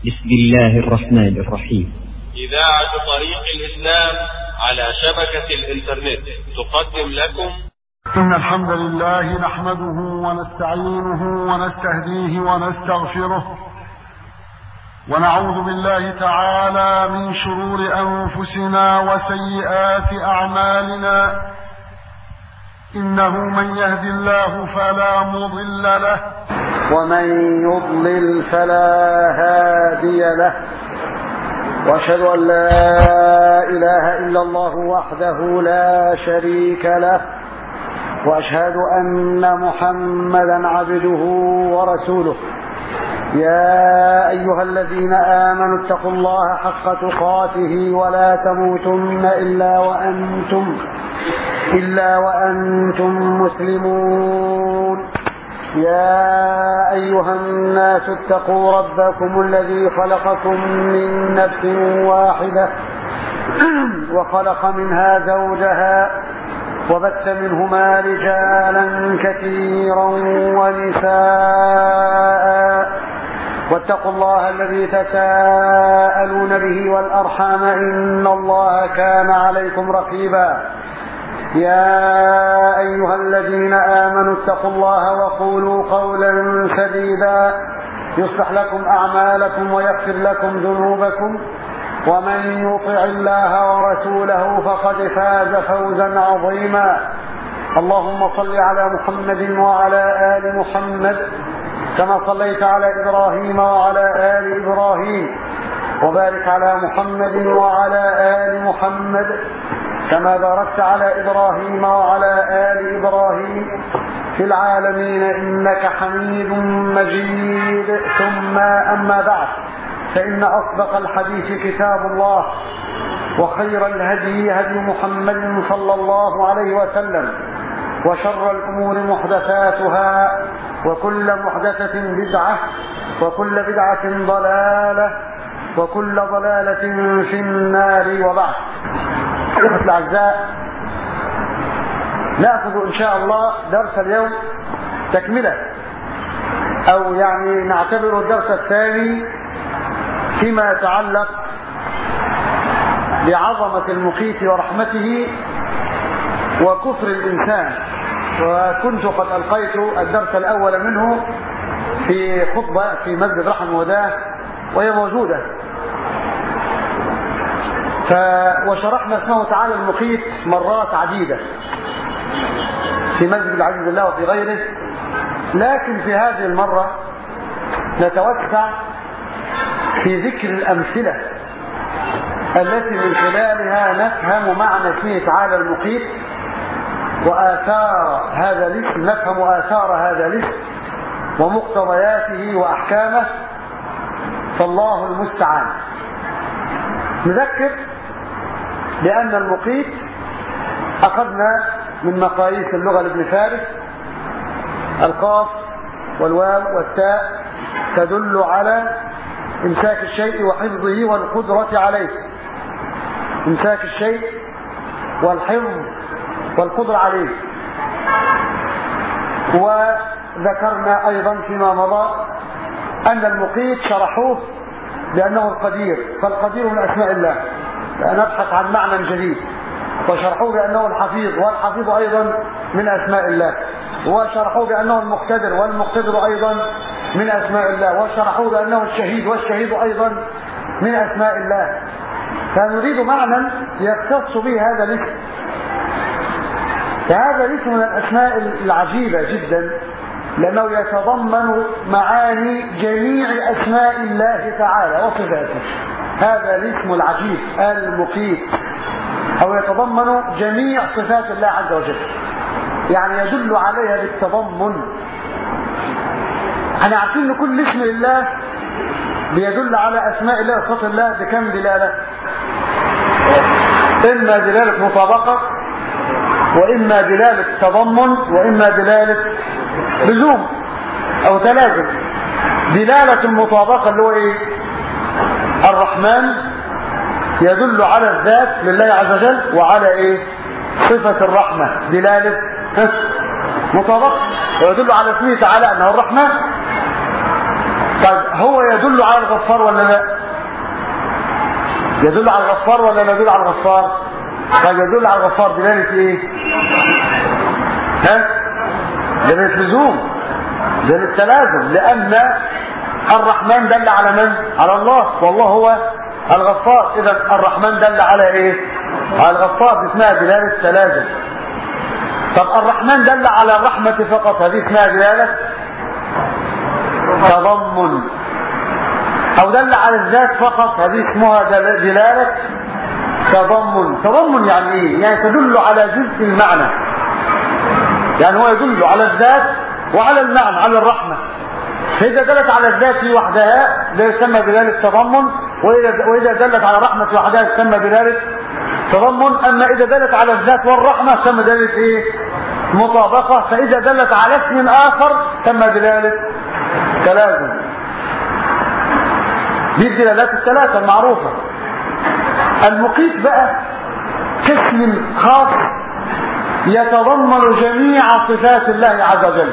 بسم الله الرحمن الرحيم إذاعة طريق الإسلام على شبكة الإنترنت تقدم لكم إن الحمد لله نحمده ونستعينه ونستهديه ونستغفره ونعوذ بالله تعالى من شرور أنفسنا وسيئات أعمالنا إنه من يهد الله فلا مضل له ومن يضلل فلا هادي له واشهد ان لا اله الا الله وحده لا شريك له واشهد ان محمدا عبده ورسوله يا ايها الذين امنوا اتقوا الله حق تقاته ولا تموتن الا وانتم الا وانتم مسلمون يا أيها الناس اتقوا ربكم الذي خلقكم من نفس واحدة وخلق منها زوجها وبث منهما رجالا كثيرا ونساء واتقوا الله الذي تساءلون به والأرحام إن الله كان عليكم رقيبا يا أيها الذين آمنوا اتقوا الله وقولوا قولا سديدا يصلح لكم أعمالكم ويغفر لكم ذنوبكم ومن يطع الله ورسوله فقد فاز فوزا عظيما اللهم صل على محمد وعلى آل محمد كما صليت على إبراهيم وعلى آل إبراهيم وبارك على محمد وعلى آل محمد كما باركت على إبراهيم وعلى آل إبراهيم في العالمين إنك حميد مجيد ثم أما بعد فإن أصدق الحديث كتاب الله وخير الهدي هدي محمد صلى الله عليه وسلم وشر الأمور محدثاتها وكل محدثة بدعة وكل بدعة ضلالة وكل ضلالة في النار وبعد إخوة الأعزاء نأخذ إن شاء الله درس اليوم تكملة أو يعني نعتبره الدرس الثاني فيما يتعلق بعظمة المقيت ورحمته وكفر الإنسان وكنت قد ألقيت الدرس الأول منه في خطبة في مسجد رحم وداه وهي موجودة ف... وشرحنا اسمه تعالى المقيت مرات عديدة في مسجد العزيز الله وفي غيره لكن في هذه المرة نتوسع في ذكر الأمثلة التي من خلالها نفهم معنى اسمه تعالى المقيت وآثار هذا الاسم نفهم آثار هذا الاسم ومقتضياته وأحكامه فالله المستعان نذكر بأن المقيت أخذنا من مقاييس اللغة لابن فارس القاف والواو والتاء تدل على إمساك الشيء وحفظه والقدرة عليه إمساك الشيء والحفظ والقدرة عليه وذكرنا أيضا فيما مضى أن المقيت شرحوه بأنه القدير فالقدير من أسماء الله نبحث عن معنى جديد وشرحوه بأنه الحفيظ والحفيظ أيضا من أسماء الله وشرحوه بأنه المقتدر والمقتدر أيضا من أسماء الله وشرحوه بأنه الشهيد والشهيد أيضا من أسماء الله فنريد معنى يختص به هذا الاسم فهذا الاسم من الأسماء العجيبة جدا لأنه يتضمن معاني جميع أسماء الله تعالى وصفاته هذا الاسم العجيب المقيت أو يتضمن جميع صفات الله عز وجل يعني يدل عليها بالتضمن احنا عارفين ان كل اسم لله بيدل على اسماء الله وصفات الله بكم دلاله اما دلاله مطابقه واما دلاله تضمن واما دلاله لزوم او تلازم دلاله المطابقه اللي هو ايه الرحمن يدل على الذات لله عز وجل وعلى ايه صفه الرحمه دلاله مطابقه ويدل على اسمه تعالى انه الرحمن طيب هو يدل على الغفار ولا لا يدل على الغفار ولا لا يدل على الغفار طيب يدل على الغفار دلالة ايه ها دلالة لزوم دلالة تلازم لان الرحمن دل على من على الله والله هو الغفار اذا الرحمن دل على ايه على الغفار اسمها دلالة تلازم طب الرحمن دل على الرحمة فقط هذه اسمها دلالة تضمن او دل على الذات فقط هذه اسمها دلالة تضمن تضمن يعني ايه يعني تدل على جزء المعنى يعني هو يدل على الذات وعلى المعنى على الرحمة فإذا دلت على الذات وحدها لا يسمى دلالة تضمن وإذا, وإذا دلت على الرحمة وحدها يسمى دلالة تضمن أما إذا دلت على الذات والرحمة تسمى دلالة إيه مطابقة فإذا دلت على اسم آخر تسمى دلالة تلازم دي الدلالات الثلاثة المعروفة المقيت بقى قسم خاص يتضمن جميع صفات الله عز وجل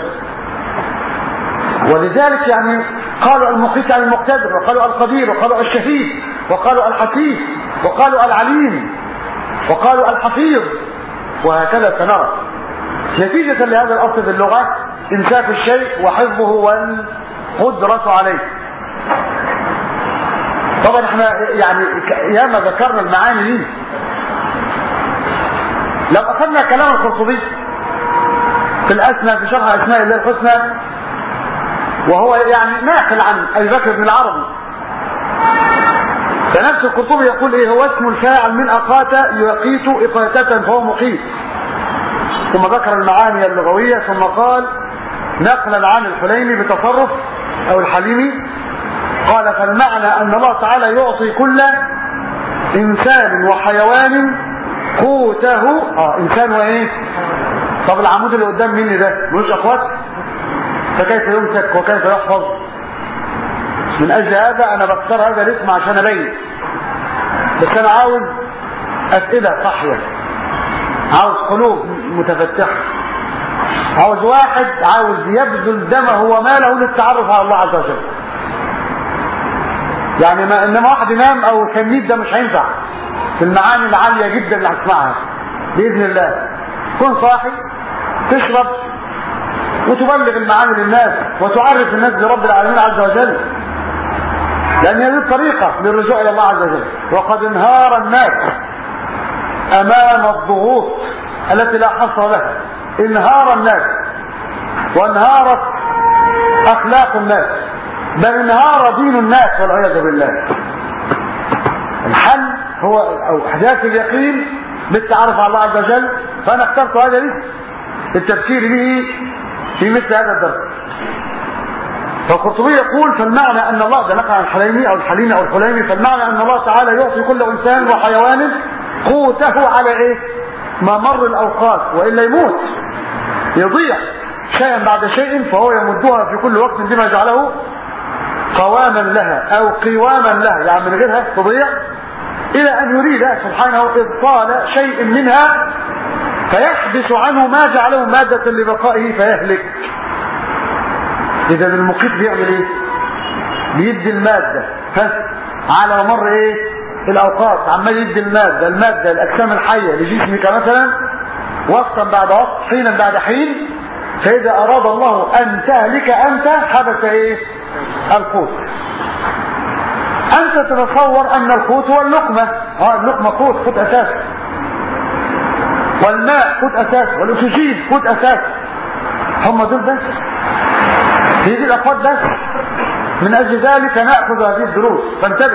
ولذلك يعني قالوا المقيت عن المقتدر وقالوا القدير وقالوا الشهيد وقالوا الحكيم وقالوا العليم وقالوا الحفيظ وهكذا سنرى نتيجة لهذا الأصل في اللغة إمساك الشيء وحفظه والقدرة عليه طبعا احنا يعني ياما ذكرنا المعاني دي لو أخذنا كلام القرطبي في الأسماء في شرح أسماء الله الحسنى وهو يعني ناقل عن أبي بكر بن العربي فنفس القرطبي يقول ايه هو اسم الفاعل من أقات يقيت إقاتة فهو مقيت ثم ذكر المعاني اللغوية ثم قال نقلا عن الحليمي بتصرف أو الحليمي قال فالمعنى أن الله تعالى يعطي كل إنسان وحيوان قوته اه إنسان وإيه طب العمود اللي قدام مني ده ملوش أخوات فكيف يمسك وكيف يحفظ من أجل هذا أنا بختار هذا الاسم عشان أبين بس أنا عاوز أسئلة صحية عاوز قلوب متفتحة عاوز واحد عاوز يبذل دمه وماله للتعرف على الله عز وجل يعني ما انما واحد ينام او سميد ده مش هينفع في المعاني العالية جدا اللي هتسمعها بإذن الله كن صاحي تشرب وتبلغ المعاني للناس وتعرف الناس برب العالمين عز وجل لأن هذه الطريقة للرجوع إلى الله عز وجل وقد انهار الناس أمام الضغوط التي لا حصر لها انهار الناس وانهارت أخلاق الناس بل انهار دين الناس والعياذ بالله الحل هو أو إحداث اليقين بالتعرف على الله عز وجل فأنا اخترت هذا الاسم للتفكير به في مثل هذا الدرس فالقرطبي يقول فالمعنى أن الله ده نقل عن الحليمي أو الحليمي أو الحليمي فالمعنى أن الله تعالى يعطي كل إنسان وحيوان قوته على إيه ما مر الأوقات وإلا يموت يضيع شيئا بعد شيء فهو يمدها في كل وقت بما جعله قواما لها أو قواما لها يعني من غيرها تضيع إلى أن يريد سبحانه إبطال شيء منها فيحبس عنه ما جعله مادة لبقائه فيهلك إذا المقيت بيعمل إيه بيدي المادة ها على مر إيه الأوقات عمال يدي المادة المادة الأجسام الحية لجسمك مثلا وقتا بعد وقت حينا بعد حين فإذا أراد الله أن تهلك أنت حبس إيه القوت أنت تتصور أن القوت هو اللقمة اه اللقمة قوت قوت أساس والماء قوت أساس والأكسجين قوت أساس هم دول بس هي دي الأقوات بس من أجل ذلك نأخذ هذه الدروس فانتبه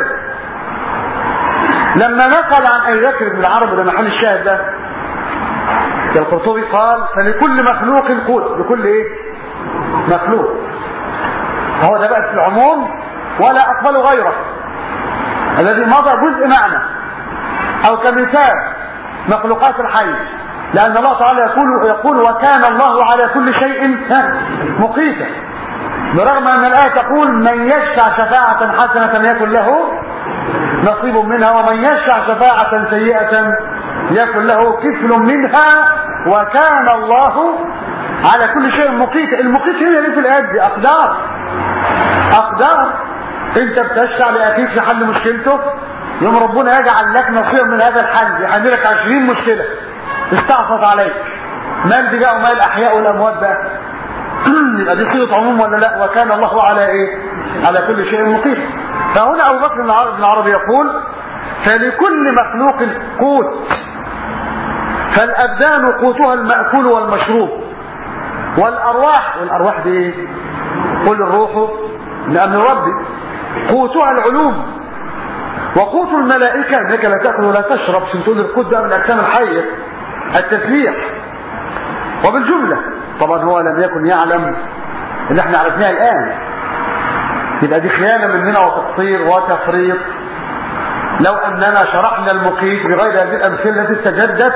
لما نقل عن أبي بكر بن العرب ده محل الشاهد ده القرطبي قال فلكل مخلوق قوت لكل ايه مخلوق هو ده بقى في العموم ولا أقبل غيره الذي مضى جزء معنى أو كمثال مخلوقات الحي لأن الله تعالى يقول, يقول وكان الله على كل شيء مقيتا برغم أن الآية تقول من يشفع شفاعة حسنة يكن له نصيب منها ومن يشفع شفاعة سيئة يكن له كفل منها وكان الله على كل شيء مقيت المقيت هنا ليه في الآيات دي أقدار اقدار انت بتشفع لاخيك في حل مشكلته يوم ربنا يجعل لك نصيب من هذا الحل يحل لك 20 مشكله استعفط عليك مال دي بقى ومال الاحياء والاموات بقى يبقى دي صيغه عموم ولا لا وكان الله على ايه على كل شيء مقيم فهنا ابو بكر بن العربي يقول فلكل مخلوق قوت فالابدان قوتها الماكول والمشروب والارواح والارواح دي ايه قل الروح لامن ربي قوتها العلوم وقوت الملائكه انك لا تاكل ولا تشرب عشان تقول القوت ده من الاجسام الحيه التسبيح وبالجمله طبعا هو لم يكن يعلم اللي احنا عرفناه الان يبقى دي خيانه مننا وتقصير وتفريط لو اننا شرحنا المقيت بغير هذه الامثله التي استجدت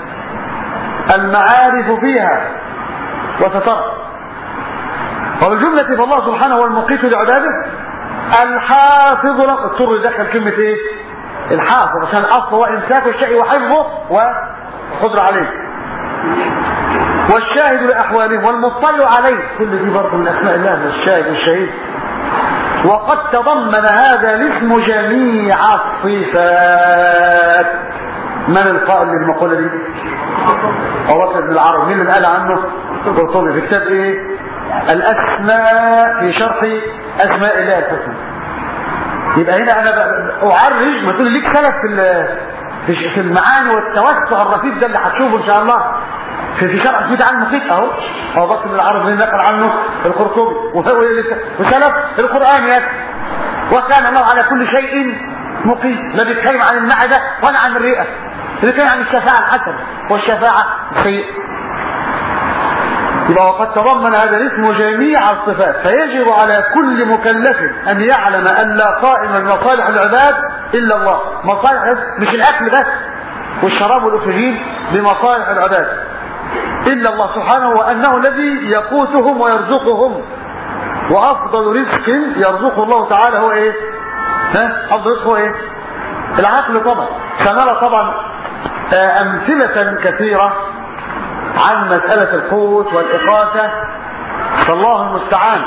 المعارف فيها وتترك وبالجملة فالله سبحانه هو المقيت لعباده الحافظ له اضطر يدخل كلمة ايه الحافظ عشان الاصل هو امساك الشيء وحفظه وقدر عليه والشاهد لأحوالهم والمطلع عليه كل دي برضه من أسماء الله الشاهد والشهيد وقد تضمن هذا الاسم جميع الصفات من القائل للمقولة دي أبو بكر بن العرب مين اللي قال عنه قرطبي في كتاب ايه الاسماء في شرح اسماء الله الحسنى يبقى هنا انا اعرج ما تقول ليك سلف في في المعاني والتوسع الرفيق ده اللي هتشوفه ان شاء الله في في شرح اسمه عن المقيت اهو ابو بكر بن العرب اللي نقل عنه القرطبي وهو وسلف القران يا وكان الله على كل شيء مقيت لا بيتكلم عن المعده ولا عن الرئه بيتكلم عن الشفاعه الحسنه والشفاعه السيئه يبقى وقد تضمن هذا الاسم جميع الصفات فيجب على كل مكلف أن يعلم أن لا قائم بمصالح العباد إلا الله مصالح مش الأكل بس والشراب والأكسجين بمصالح العباد إلا الله سبحانه وأنه الذي يقوتهم ويرزقهم وأفضل رزق يرزقه الله تعالى هو إيه ها أفضل رزق هو إيه العقل طبعا سنرى طبعا أمثلة كثيرة عن مسألة القوت والإقاتة فالله المستعان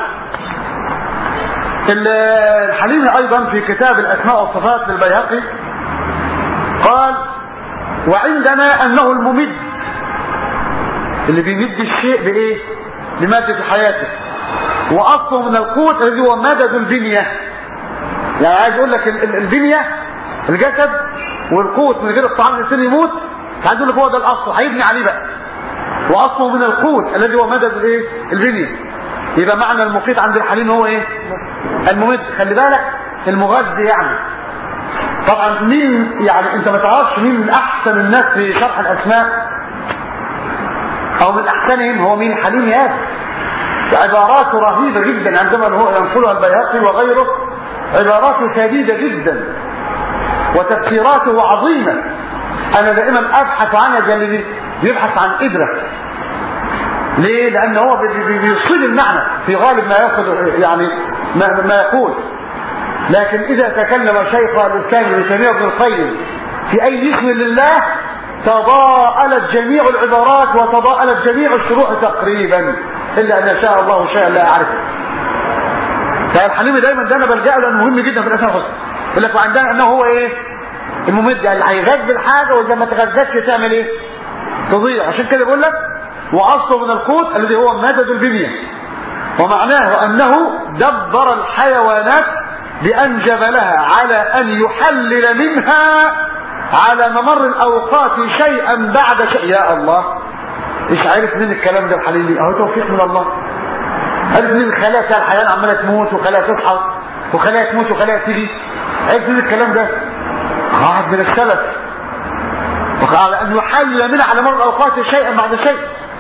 الحليمي أيضا في كتاب الأسماء والصفات للبيهقي قال وعندنا أنه الممد اللي بيمد الشيء بإيه لمادة حياته وأصله من القوت الذي هو مدد البنية يعني عايز أقول لك البنية الجسد والقوت من غير الطعام الإنسان يموت عايز أقول لك هو ده الأصل هيبني عليه بقى واصله من القوت الذي هو مدد الايه البنيه يبقى معنى المقيت عند الحليم هو ايه الممد خلي بالك المغذي يعني طبعا مين يعني انت ما تعرفش مين من احسن الناس في شرح الاسماء او من احسنهم هو مين حليم ياسر عباراته رهيبة جدا عندما هو ينقلها البيهقي وغيره عباراته شديدة جدا وتفسيراته عظيمة انا دائما ابحث عنها زي اللي بيبحث عن إبرة ليه لأن هو بيصيل المعنى في غالب ما يصل يعني ما, ما يقول لكن إذا تكلم شيخ الإسلام ابن تيمية بن القيم في أي اسم لله تضاءلت جميع العبارات وتضاءلت جميع الشروح تقريبا إلا أن شاء الله شيئا لا أعرفه فالحليم دايما ده أنا بلجأ له لأنه مهم جدا في الأسماء الحسنى يقول لك وعندنا أنه هو إيه الممد يعني هيغذي الحاجة وإذا ما تغذتش تعمل إيه تضيع عشان كده بيقول لك واصله من القوت الذي هو مدد البنية ومعناه انه دبر الحيوانات بان جبلها على ان يحلل منها على ممر الاوقات شيئا بعد شيء يا الله ايش عارف من الكلام ده الحليلي اهو توفيق من الله عارف من الخلايا بتاع الحيوان عماله تموت وخلايا تصحى وخلايا تموت وخلايا تيجي عارف من الكلام ده واحد من السلف وعلى أن يحلل منها على مر الأوقات شيئا بعد شيء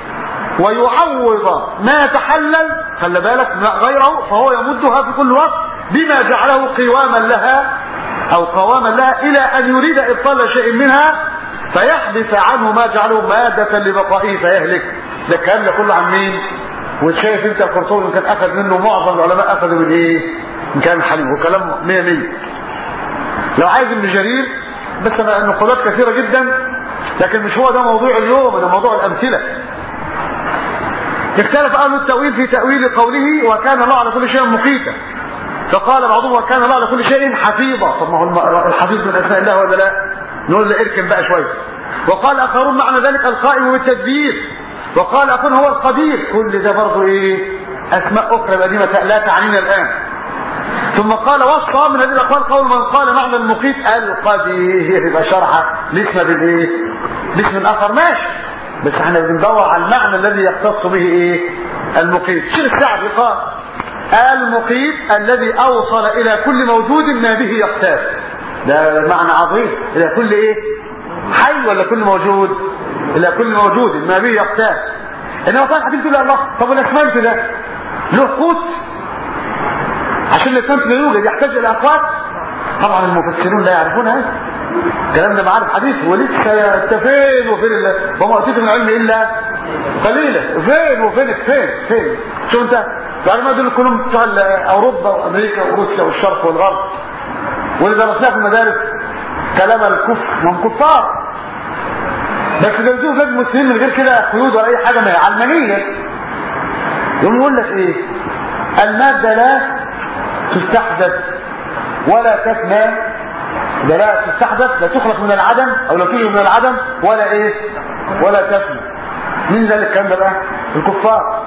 ويعوض ما تحلل خلي بالك غيره فهو يمدها في كل وقت بما جعله قواما لها أو قواما لها إلى أن يريد إبطال شيء منها فيحدث عنه ما جعله مادة لبقائه فيهلك ده الكلام ده كله عن مين وشايف انت القرطبي كان اخذ منه معظم العلماء اخذوا من ايه من كان حليم وكلام 100 100 لو عايز ابن جرير بس انا النقولات كثيره جدا لكن مش هو ده موضوع اليوم ده موضوع الامثله اختلف اهل التاويل في تاويل قوله وكان الله على كل شيء مقيتا فقال بعضهم وكان الله على كل شيء حفيظا طب ما هو الم- الحفيظ من اسماء الله ولا لا نقول له اركن بقى شويه وقال اخرون معنى ذلك القائم بالتدبير وقال اخرون هو القدير كل ده برضه ايه اسماء اخرى قديمه لا تعنينا الان ثم قال وصى من هذه الاقوال قول من قال معنى المقيت القدير يبقى شرحه لسه بالايه باسم اخر ماشي بس احنا بندور على المعنى الذي يختص به ايه المقيت شيخ السعدي قال المقيت الذي اوصل الى كل موجود ما به يقتات ده معنى عظيم الى كل ايه حي ولا كل موجود الى كل موجود ما به يقتات انما طبعا حبيبي تقول يا الله طب والاسمنت ده له قوت عشان الاسمنت لا يوجد يحتاج الى اقوات طبعا المفسرون لا يعرفون هذا الكلام ده معارف حديث ولسه انت فين وفين الله وما اوتيت من العلم الا قليلا فين وفين فين فين شو انت تعرف ما دول كلهم بتوع اوروبا وامريكا وروسيا والشرق والغرب واللي درسناه في المدارس كلام الكفر هم كفار بس درسوه بلاد المسلمين من غير كده قيود ولا اي حاجه ما هي علمانيه يقوم يقول لك ايه الماده لا تستحدث ولا تفنى ده لا تستحدث لا تخلق من العدم او لا تيجي من العدم ولا ايه ولا تفنى مين ذلك الكلام ده بقى الكفار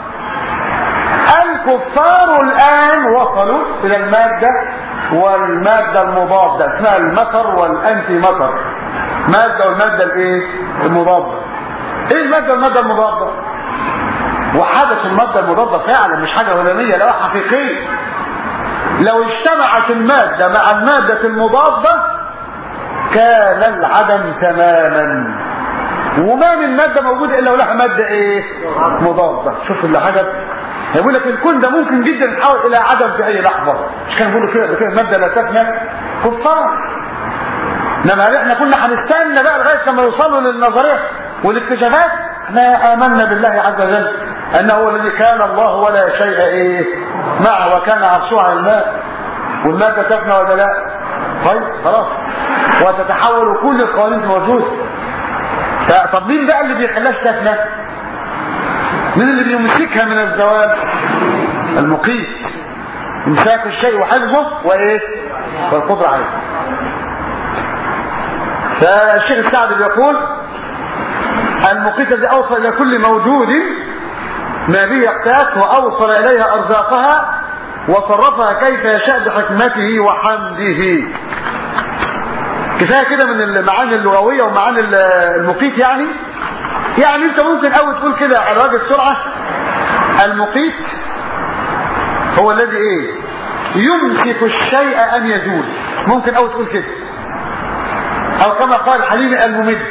الكفار الان وصلوا الى الماده والماده المضاده اسمها المكر والانتي مكر ماده والماده الايه المضاده ايه الماده والماده المضاده وحدث الماده المضاده فعلا مش حاجه هلاميه لا حقيقيه لو اجتمعت الماده مع الماده المضاده كان العدم تماما وما من ماده موجوده الا ولها ماده ايه مضاده شوف اللي حاجه يقول لك الكون ده ممكن جدا يتحول الى عدم في اي لحظه مش كانوا بيقولوا كده كده الماده لا تفنى كفار انما احنا كنا هنستنى بقى لغايه لما يوصلوا للنظريه والاكتشافات احنا امنا بالله عز وجل انه هو الذي كان الله ولا شيء ايه معه وكان عرشه على الماء والماده تفنى ولا لا طيب خلاص وتتحول كل القوانين الموجوده طب مين بقى اللي بيخليها تفنى مين اللي بيمسكها من الزوال المقيت امساك الشيء وحفظه وايه والقدره عليه فالشيخ السعدي بيقول المقيت الذي اوصل الى كل موجود ما به يقتات واوصل اليها ارزاقها وصرفها كيف يشاء بحكمته وحمده كفايه كده من المعاني اللغويه ومعاني المقيت يعني يعني انت ممكن قوي تقول كده على وجه السرعه المقيت هو الذي ايه يمسك الشيء ان يزول ممكن قوي تقول كده او كما قال حليم الممد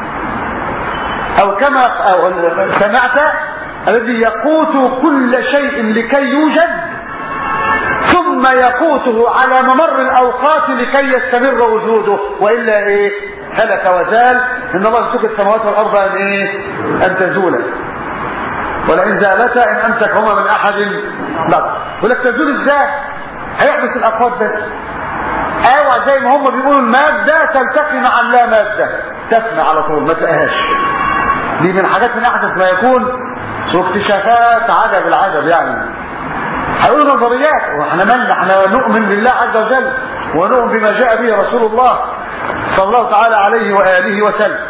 او كما أو سمعت الذي يقوت كل شيء لكي يوجد ثم يقوته على ممر الاوقات لكي يستمر وجوده والا ايه هلك وزال ان الله يمسك السماوات والارض ان ايه ان تزولا ولئن زالتا ان امسكهما من احد لا يقول لك تزول ازاي هيحبس الاقوات بس اوعى زي ما هم بيقولوا الماده تلتقي مع اللا ماده تفنى على طول ما تلاقيهاش دي من حاجات من احدث ما يكون واكتشافات عجب العجب يعني هيقولوا نظريات واحنا مالنا احنا نؤمن بالله عز وجل ونؤمن بما جاء به رسول الله صلى الله تعالى عليه واله وسلم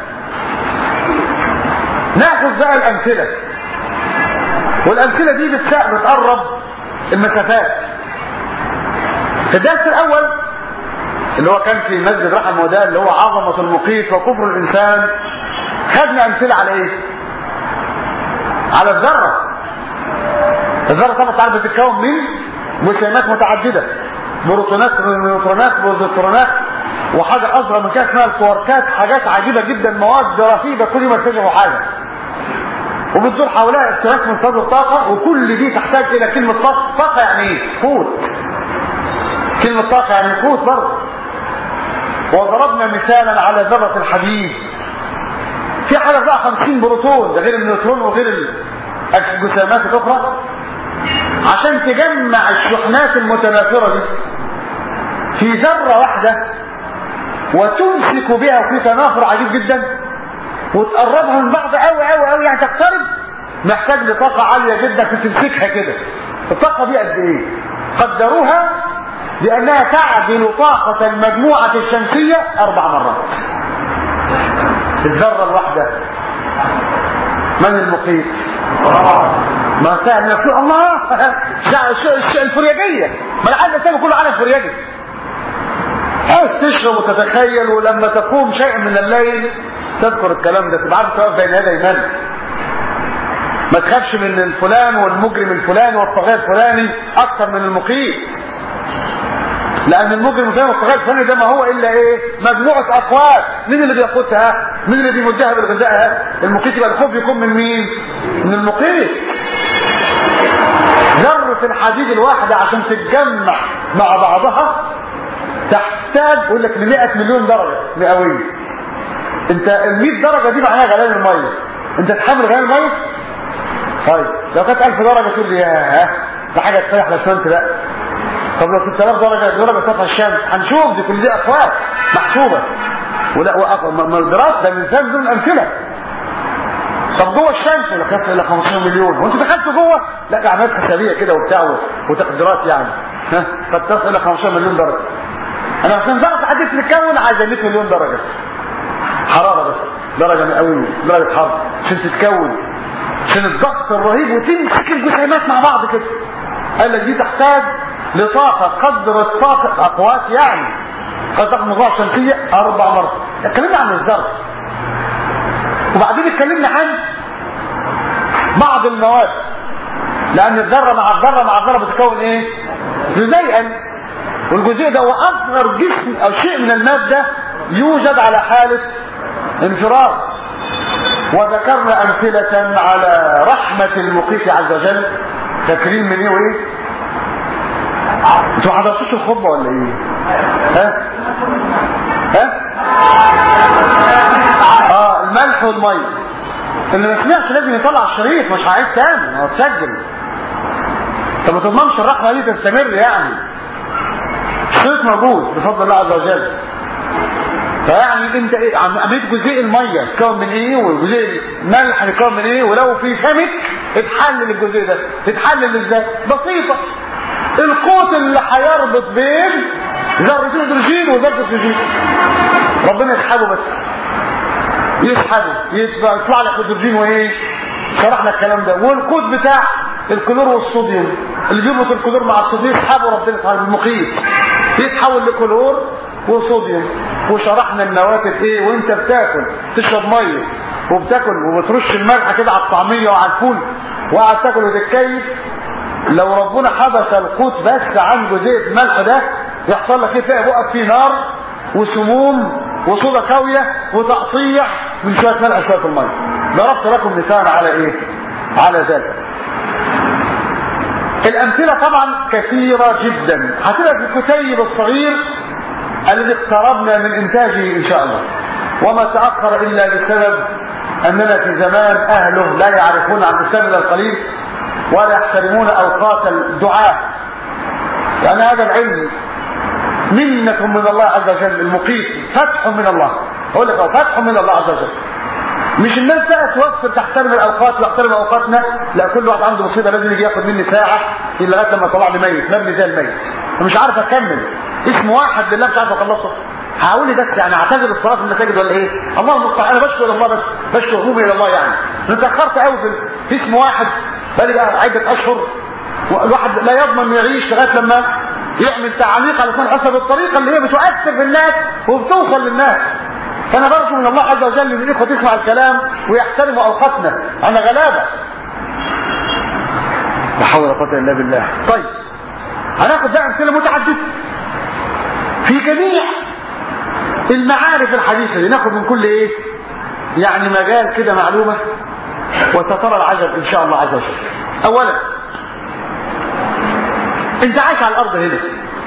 ناخذ بقى الامثله والامثله دي بتقرب المسافات في الدرس الاول اللي هو كان في مسجد رحم ودان اللي هو عظمه المقيت وكفر الانسان خدنا امثله على ايه على الذره الذره طبعا تعرف بتتكون من جسيمات متعدده بروتونات نيوترونات بوزيترونات وحاجه اصغر من كده اسمها الكواركات حاجات عجيبه جدا مواد رهيبه كل ما تجمع حاجه وبتدور حواليها اشتراك من مصادر الطاقه وكل دي تحتاج الى كلمه طاقه طاقه يعني ايه قوت كلمه طاقه يعني قوت برضه وضربنا مثالا على ذره الحديد في حاجه بقى 50 بروتون ده غير النيوترون وغير الجسيمات الاخرى عشان تجمع الشحنات المتناثره دي في ذره واحده وتمسك بها في تنافر عجيب جدا وتقربها من بعض قوي قوي قوي يعني تقترب محتاج لطاقة عالية جدا عشان تمسكها كده الطاقة دي قد ايه قدروها لانها تعدل طاقة المجموعة الشمسية اربع مرات الذرة الواحدة من المقيت ما سهل نقول الله الفرياجية ما العالم الثاني كله عالم فرياجي عاوز تشرب وتتخيل ولما تقوم شيء من الليل تذكر الكلام ده تبقى عارف تقف بين يدي من ما تخافش من الفلان والمجرم الفلاني والطغية الفلاني اكثر من المقيت لان المجرم الفلاني والطغية الفلاني ده ما هو الا ايه مجموعة اقوات مين اللي بيقودها مين اللي بيمدها بالغذاء المقيت يبقى الخوف يكون من مين من المقيت ذرة الحديد الواحدة عشان تتجمع مع بعضها تحتاج يقول لك ل 100 مليون درجة مئوية انت ال 100 درجة دي معناها غليان المية انت تحمل غليان المية طيب لو كانت 1000 درجة تقول لي ياه ده حاجة تريح الاسمنت لا طب لو 6000 درجة درجة سطح الشمس هنشوف دي كل دي اقوال محسوبة ولا ما الدراسة ده الانسان دون امثلة طب جوه الشمس ولا كاس الى 15 مليون وانت دخلت جوه لا ده عمليات حسابيه كده وبتاع وتقديرات يعني ها قد تصل الى 15 مليون درجه انا عشان درجه حديث تتكون عايز 100 مليون درجه حراره بس درجه مئويه درجه حراره عشان تتكون عشان الضغط الرهيب وتمسك الجسيمات مع بعض كده قال لك دي تحتاج لطاقه قدر الطاقه اقوات يعني قد تاخد مجموعه شمسيه اربع مرات اتكلمنا عن الذره وبعدين اتكلمنا عن بعض المواد لان الذره مع الذره مع الذره بتكون ايه جزيئا والجزيء ده هو اصغر جسم او شيء من الماده يوجد على حاله انفراد وذكرنا امثله على رحمه المقيت عز وجل تكريم من ايه وايه انتوا حضرتوش الخطبه ولا ايه ها ها اه الملح والميه اللي ما سمعش لازم يطلع الشريط مش هعيد تاني هو تسجل طب ما تضمنش الرحمه دي تستمر يعني الشريط موجود بفضل الله عز وجل فيعني انت ايه عمليه جزيء الميه تكون من ايه وجزيء الملح يتكون من ايه ولو في سمك اتحلل الجزيء ده تتحلل ازاي بسيطه القوت اللي هيربط بين ذرتين هيدروجين وذره اكسجين ربنا يسحبه بس يسحبه يطلع لك هيدروجين وايه شرحنا الكلام ده والكود بتاع الكلور والصوديوم اللي بيربط الكلور مع الصوديوم يسحبه ربنا سبحانه المقيت يتحول لكلور وصوديوم وشرحنا النواتج ايه وانت بتاكل تشرب ميه وبتاكل وبترش الملح كده على الطعميه وعلى الفول وقاعد تاكل وتتكيف لو ربنا حبس القوت بس عن جزيء الملح ده يحصل لك ايه تلاقي بقك فيه نار وسموم وصودا كاويه وتقطيع من شويه ملح شويه الميه ضربت لكم مثال على ايه على ذلك الامثله طبعا كثيره جدا هتبقى في الكتيب الصغير الذي اقتربنا من انتاجه ان شاء الله وما تاخر الا بسبب اننا في زمان اهله لا يعرفون عن الاسلام الا القليل ولا يحترمون اوقات الدعاء لان هذا العلم منة من الله عز وجل المقيت فتح من الله اقول لك فتح من الله عز وجل مش الناس بقى توفر تحترم الاوقات ويحترم اوقاتنا لا كل واحد عنده مصيبه لازم يجي ياخد مني ساعه لغايه لما طلع لي ميت مبني زي الميت مش عارف اكمل اسم واحد بالله مش عارف اخلصه هقول بس يعني اعتذر الصلاه في المساجد ولا ايه الله المستعان انا بشكر الله بس بشكر همومي الى الله يعني انا اتاخرت قوي في, في اسم واحد بقالي بقى عده اشهر الواحد لا يضمن يعيش لغايه لما يعمل تعليق على حسب الطريقه اللي هي بتؤثر في الناس وبتوصل للناس فانا برجو من الله عز وجل ان الاخوه تسمع الكلام ويحترموا اوقاتنا انا غلابه لا حول ولا قوه الا بالله طيب هناخد بقى امثله متعدده في جميع المعارف الحديثه دي ناخد من كل ايه يعني مجال كده معلومه وسترى العجب ان شاء الله عز وجل اولا انت عايش على الارض هنا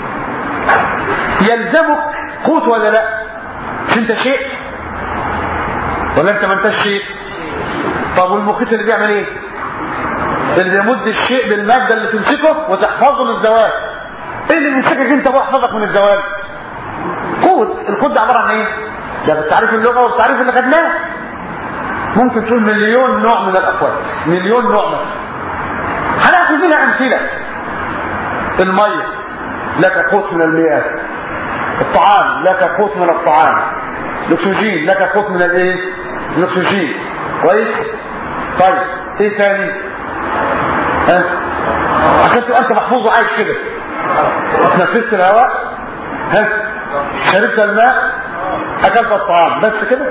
يلزمك قوت ولا لا مش انت شيء ولا انت ما انتش شيء طب والمقيت اللي بيعمل ايه اللي بيمد الشيء بالماده اللي تمسكه وتحفظه من الزوال ايه اللي يمسكك انت ويحفظك من الزوال قوت القوت ده عباره عن ايه ده بالتعريف اللغه والتعريف اللي خدناه ممكن تقول مليون نوع من الاقوات مليون نوع من هناخد منها امثله الميه لك قوت من المياه الطعام لك قوت من الطعام الاكسجين لك قوت من الايه الاكسجين كويس طيب ايه ثاني ها عشان تبقى انت محفوظ وعايش كده تنفست الهواء ها شربت الماء اكلت الطعام بس كده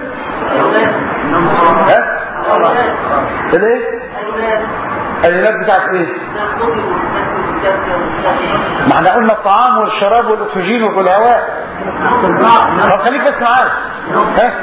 ها الايه العلاج بتاعت ايه ما احنا قلنا الطعام والشراب والاكسجين والهواء طب خليك بس معايا ها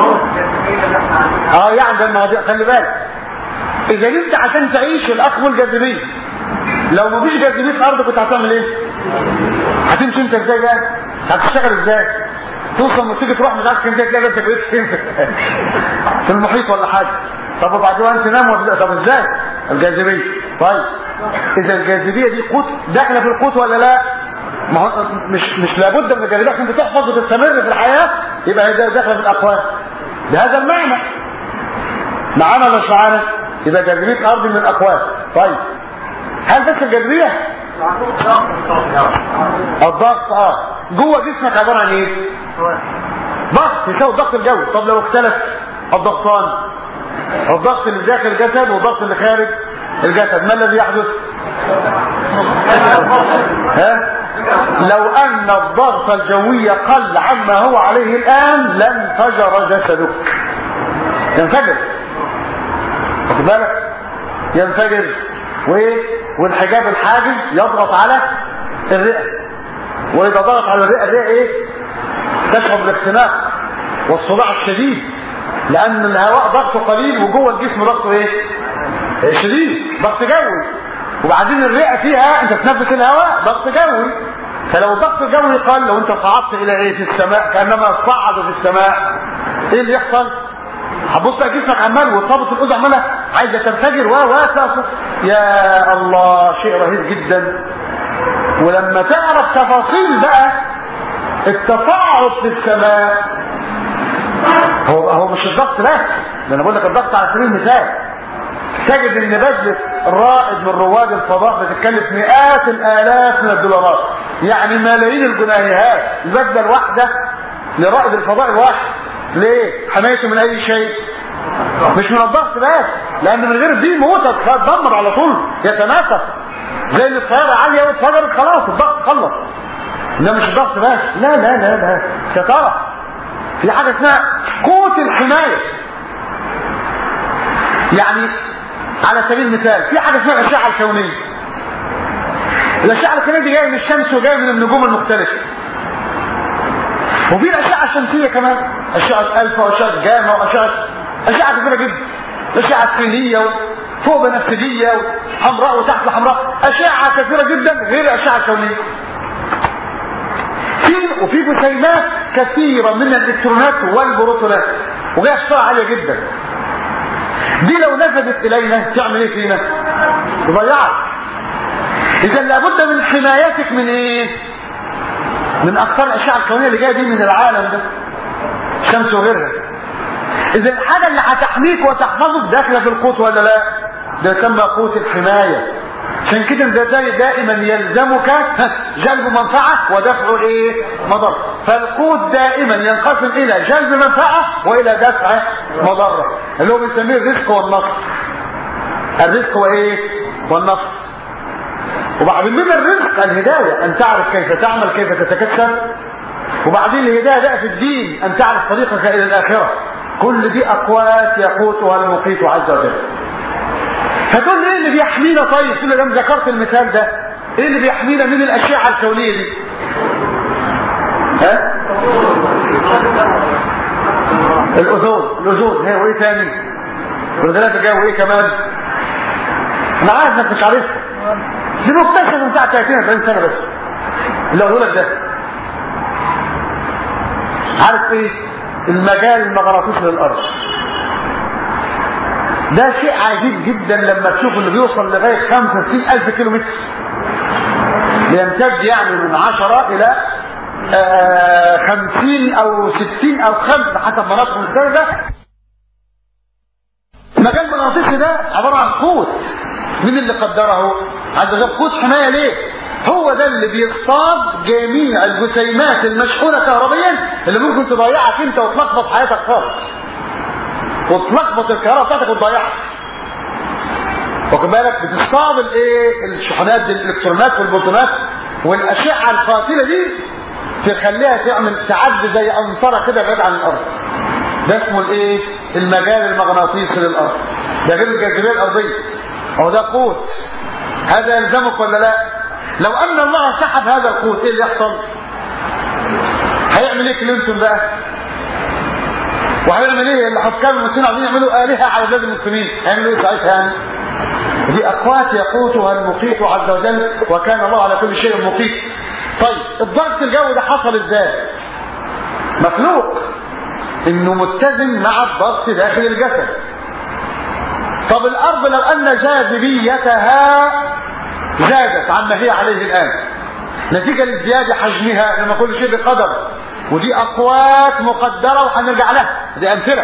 اه يعني ده المواضيع خلي بالك اذا انت عشان تعيش الاخ والجاذبيه لو مفيش جاذبيه في الارض كنت هتعمل ايه هتمشي انت ازاي بقى هتشتغل ازاي توصل لما تيجي تروح مش عارف كنت تلاقي نفسك بقيت فين في المحيط ولا حاجه طب وبعدين انت تنام ولا طب ازاي الجاذبيه طيب اذا الجاذبيه دي قوت داخله في القوت ولا لا ما هو مش مش لابد من الجاذبيه عشان تحفظ وتستمر في الحياه يبقى هي داخله في الاقوال بهذا المعنى معانا ولا مش معانا يبقى جاذبيه الارض من الاقوال طيب هل بس الجاذبيه الضغط اه جوه جسمك عباره عن ايه ضغط يساوي الضغط الجوي طب لو اختلف الضغطان الضغط اللي داخل الجسد والضغط اللي خارج الجسد ما الذي يحدث ها لو ان الضغط الجوي قل عما هو عليه الان لانفجر جسدك ينفجر واخد بالك ينفجر وايه والحجاب الحاجز يضغط على الرئه واذا ضغط على الرئه الرئه ايه تشعر بالاختناق والصداع الشديد لان الهواء ضغطه قليل وجوه الجسم ضغطه ايه شديد ضغط جوي وبعدين الرئه فيها انت تنفس الهواء ضغط جوي فلو الضغط الجوي قل لو انت صعدت الى ايه في السماء كانما صعد في السماء ايه اللي يحصل هتبص جسمك عمال وطابط الاذن عماله عايزه تنفجر و يا الله شيء رهيب جدا ولما تعرف تفاصيل بقى التصاعد في السماء هو هو مش الضغط بس ده انا بقول لك الضغط على سبيل المثال تجد ان بدله الرائد من رواد الفضاء بتتكلف مئات الالاف من الدولارات يعني ملايين الجنيهات البدله الواحده لرائد الفضاء الواحد ليه حمايته من اي شيء مش من الضغط بس لان من غير دي موت هتدمر على طول يتناسف زي اللي الطياره عاليه واتفجرت خلاص الضغط خلص ده مش الضغط بس لا لا لا لا سترى في حاجه اسمها قوه الحمايه يعني على سبيل المثال في حاجه اسمها الاشعه الكونيه الاشعه الكونيه دي جايه من الشمس وجايه من النجوم المختلفه وفي الاشعه الشمسيه كمان اشعه الفا واشعه جاما واشعه اشعه كثيره جدا اشعه سينيه فوق بنفسجيه وحمراء وتحت حمراء اشعه كثيره جدا غير الاشعه الكونيه في وفي جسيمات كثيره من الالكترونات والبروتونات وجايه سرعه عاليه جدا دي لو نفذت الينا تعمل ايه فينا تضيعك اذا لابد من حمايتك من ايه من اكثر الاشعه الكونيه اللي جايه دي من العالم ده الشمس وغيرها اذا الحاجه اللي هتحميك وتحفظك داخله في القوت ولا لا ده يسمى قوت الحمايه عشان كده ده دائما يلزمك جلب منفعه ودفع ايه مضره فالقوت دائما ينقسم الى جلب منفعه والى دفع مضره اللي هو بنسميه الرزق والنصر الرزق وايه والنصر وبعدين من الرزق الهدايه ان تعرف كيف تعمل كيف تتكسب وبعدين الهدايه بقى في الدين ان تعرف طريقك الى الاخره كل دي اقوات يقوتها المقيت عز وجل فتقول ايه اللي بيحمينا طيب كل ده ذكرت المثال ده ايه اللي بيحمينا من الاشعه الكونيه دي ها الاوزون الاوزون هي وايه تاني والغلاف الجوي وايه كمان انا عارف انك مش عارفها دي مكتشفه من ساعه 30 40 سنه بس اللي اقوله لك ده عارف ايه المجال المغناطيسي للارض ده شيء عجيب جدا لما تشوف اللي بيوصل لغايه 65 الف كيلو متر بيمتد يعني من 10 الى آه 50 او 60 او 5 حسب مناطق مختلفه المجال المغناطيسي ده عبارة عن قوت مين اللي قدره عز وجل قوت حماية ليه هو ده اللي بيصطاد جميع الجسيمات المشحونة كهربيا اللي ممكن تضيعك انت وتلخبط حياتك خالص وتلخبط الكهرباء بتاعتك وتضيعك واخد بالك بتصطاد الايه الشحنات دي الالكترونات والبروتونات والاشعه القاتله دي تخليها تعمل تعدي زي انطره كده بعيد عن الارض ده اسمه الايه المجال المغناطيسي للارض ده غير الجاذبيه الارضيه هو ده قوت هذا يلزمك ولا لا لو ان الله سحب هذا القوت ايه اللي يحصل هيعمل ايه كلينتون بقى وهيعمل ايه اللي حكام المسلمين عايزين يعملوا الهه على بلاد المسلمين هيعملوا ايه ساعتها يعني دي اقوات يقوتها المقيت عز وجل وكان الله على كل شيء مقيت طيب الضغط الجوي ده حصل ازاي مخلوق انه متزن مع الضغط داخل الجسد طب الارض لو ان جاذبيتها زادت عما هي عليه الان نتيجه لازدياد حجمها لما كل شيء بقدر ودي اقوات مقدره وهنرجع لها دي امثله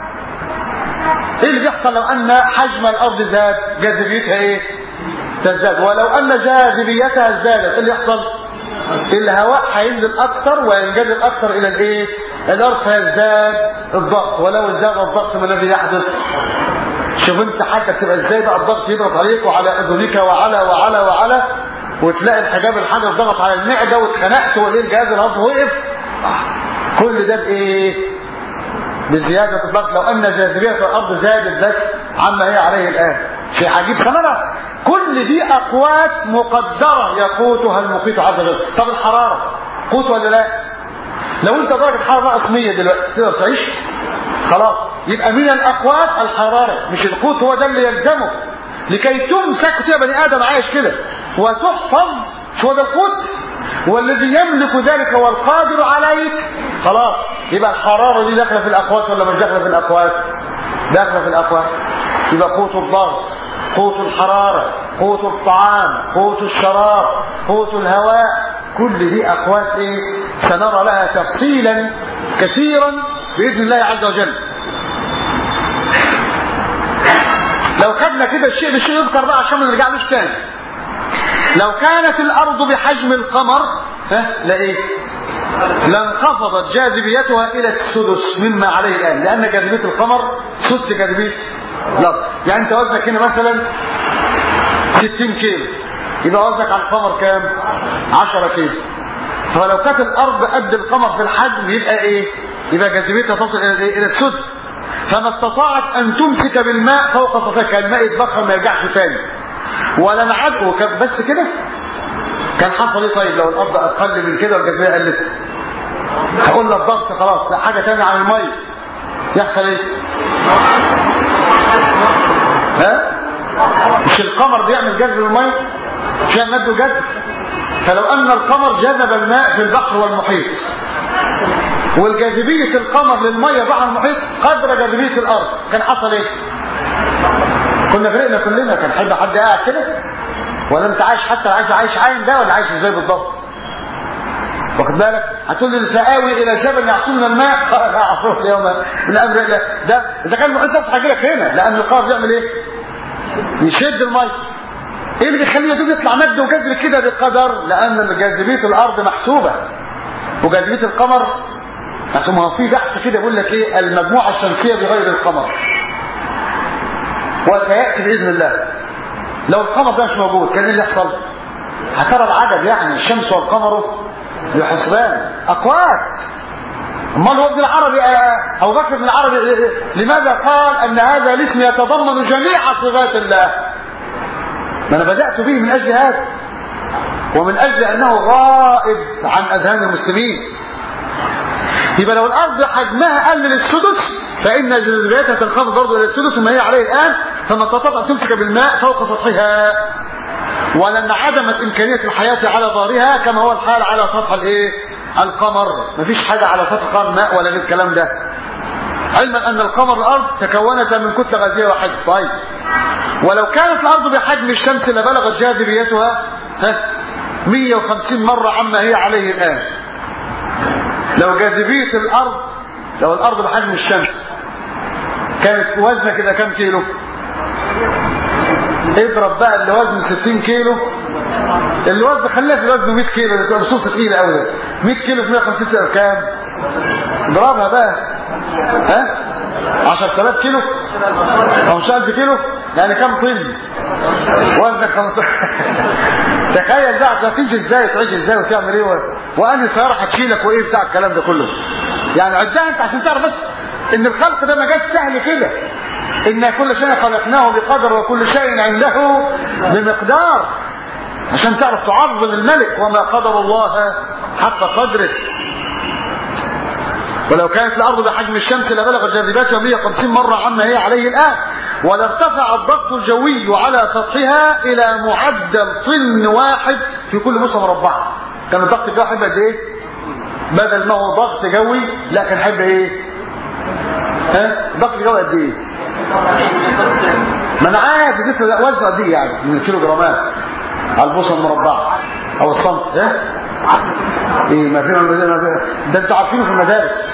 ايه اللي بيحصل لو ان حجم الارض زاد جاذبيتها ايه تزداد ولو ان جاذبيتها ازدادت ايه اللي يحصل الهواء هينزل اكتر وينجذب اكتر الى الايه الارض فيزداد الضغط ولو ازداد الضغط ما الذي يحدث شوف انت حاجه تبقى ازاي بقى الضغط يضغط عليك وعلى اذنك وعلى وعلى وعلى وتلاقي الحجاب الحاجه ضغط على المعده واتخنقت وايه الجهاز الهضمي وقف كل ده بايه بزياده الضغط لو ان جاذبيه الارض زادت بس عما هي عليه الان شيء عجيب ثمنها كل دي اقوات مقدره يقوتها المقيت عز وجل طب الحراره قوت ولا لا لو انت درجه حراره ناقص 100 دلوقتي تقدر تعيش خلاص يبقى من الاقوات الحراره مش القوت هو ده اللي يلزمه لكي تمسك وتبقى بني ادم عايش كده وتحفظ شو ده القوت والذي يملك ذلك هو القادر عليك خلاص يبقى الحراره دي داخله في الاقوات ولا مش داخله في الاقوات داخله في الاقوات يبقى قوت الضغط قوت الحراره قوت الطعام قوت الشراب قوت الهواء كل دي اقوات ايه سنرى لها تفصيلا كثيرا باذن الله عز وجل لو خدنا كده الشيء بالشيء يذكر بقى عشان ما نرجعلوش تاني لو كانت الارض بحجم القمر ها لا ايه لانخفضت جاذبيتها الى السدس مما عليه الان لان جاذبيه القمر سدس جاذبيه الارض يعني انت وزنك هنا مثلا 60 كيلو يبقى وزنك على القمر كام 10 كيلو فلو كانت الارض قد القمر في الحجم يبقى ايه يبقى جاذبيتها تصل الى ايه الى السدس فما استطاعت ان تمسك بالماء فوق سطحها الماء يتبخر ما يرجعش تاني ولا نعد كان بس كده كان حصل ايه طيب لو الارض اقل من كده والجاذبيه قلت هقول لك ضغط خلاص لا حاجه ثانيه عن الميه يحصل ايه ها مش القمر بيعمل جذب الميه مش مد جذب فلو ان القمر جذب الماء في البحر والمحيط والجاذبيه القمر للميه بحر المحيط قدر جاذبيه الارض كان حصل ايه كنا غرقنا كلنا كان حد حد قاعد كده ولا انت عايش حتى عايش عايش عاين ده ولا عايش ازاي بالضبط واخد بالك هتقول لي سآوي الى جبل يعصمنا الماء قال اعصر اليوم من امر الله ده اذا كان المحيط تصحى لك هنا لان القمر بيعمل ايه يشد الميه ايه اللي بيخليه يدوب يطلع مد وجذب كده بقدر لان جاذبيه الارض محسوبه وجاذبيه القمر بس ما هو في بحث كده بيقول لك ايه المجموعه الشمسيه بغير القمر وسياتي باذن الله لو القمر ده مش موجود كان ايه اللي يحصل هترى العدد يعني الشمس والقمر بحسبان اقوات امال هو ابن العربي ابو بكر بن العربي لماذا قال ان هذا الاسم يتضمن جميع صفات الله ما انا بدات به من اجل هذا ومن اجل انه غائب عن اذهان المسلمين يبقى لو الارض حجمها قل للسدس فان جاذبيتها تنخفض برضه الى السدس ما هي عليه الان فما تستطيع ان تمسك بالماء فوق سطحها ولن عدمت امكانيه الحياه على ظهرها كما هو الحال على سطح الايه القمر مفيش حاجه على سطح القمر ماء ولا غير الكلام ده علما ان القمر الارض تكونت من كتله غازيه واحده طيب ولو كانت الارض بحجم الشمس لبلغت جاذبيتها ها 150 مره عما هي عليه الان لو جاذبيه الارض لو الارض بحجم الشمس كانت وزنك يبقى كام كيلو اضرب بقى اللي وزنه 60 كيلو الوزن خليها في الوزن 100 كيلو ده تبقى بصوص تقيله قوي ده 100 كيلو في 150 تبقى كام اضربها بقى ها 10000 كيلو 15000 كيلو يعني كام طن وزنك 15 تخيل بقى هتعيش ازاي تعيش ازاي وتعمل ايه و... واني سياره هتشيلك وايه بتاع الكلام ده كله يعني عدها انت عشان تعرف بس ان الخلق ده ما جاش سهل كده ان كل شيء خلقناه بقدر وكل شيء عنده بمقدار عشان تعرف تعظم الملك وما قدر الله حق قدره ولو كانت الارض بحجم الشمس لبلغت جاذباتها 150 مره عما هي عليه الان ولارتفع الضغط الجوي على سطحها الى معدل طن واحد في كل مسه مربعه كان الضغط الجوي هيبقى قد ايه بدل ما هو ضغط جوي لا كان هيبقى ايه ها ضغط الجوي قد ايه ما انا عارف بزيت وزنه قد ايه يعني من الكيلو جرامات على البوصه المربعه او السنت ها ايه ما فينا ما فينا ده انتوا عارفينه في المدارس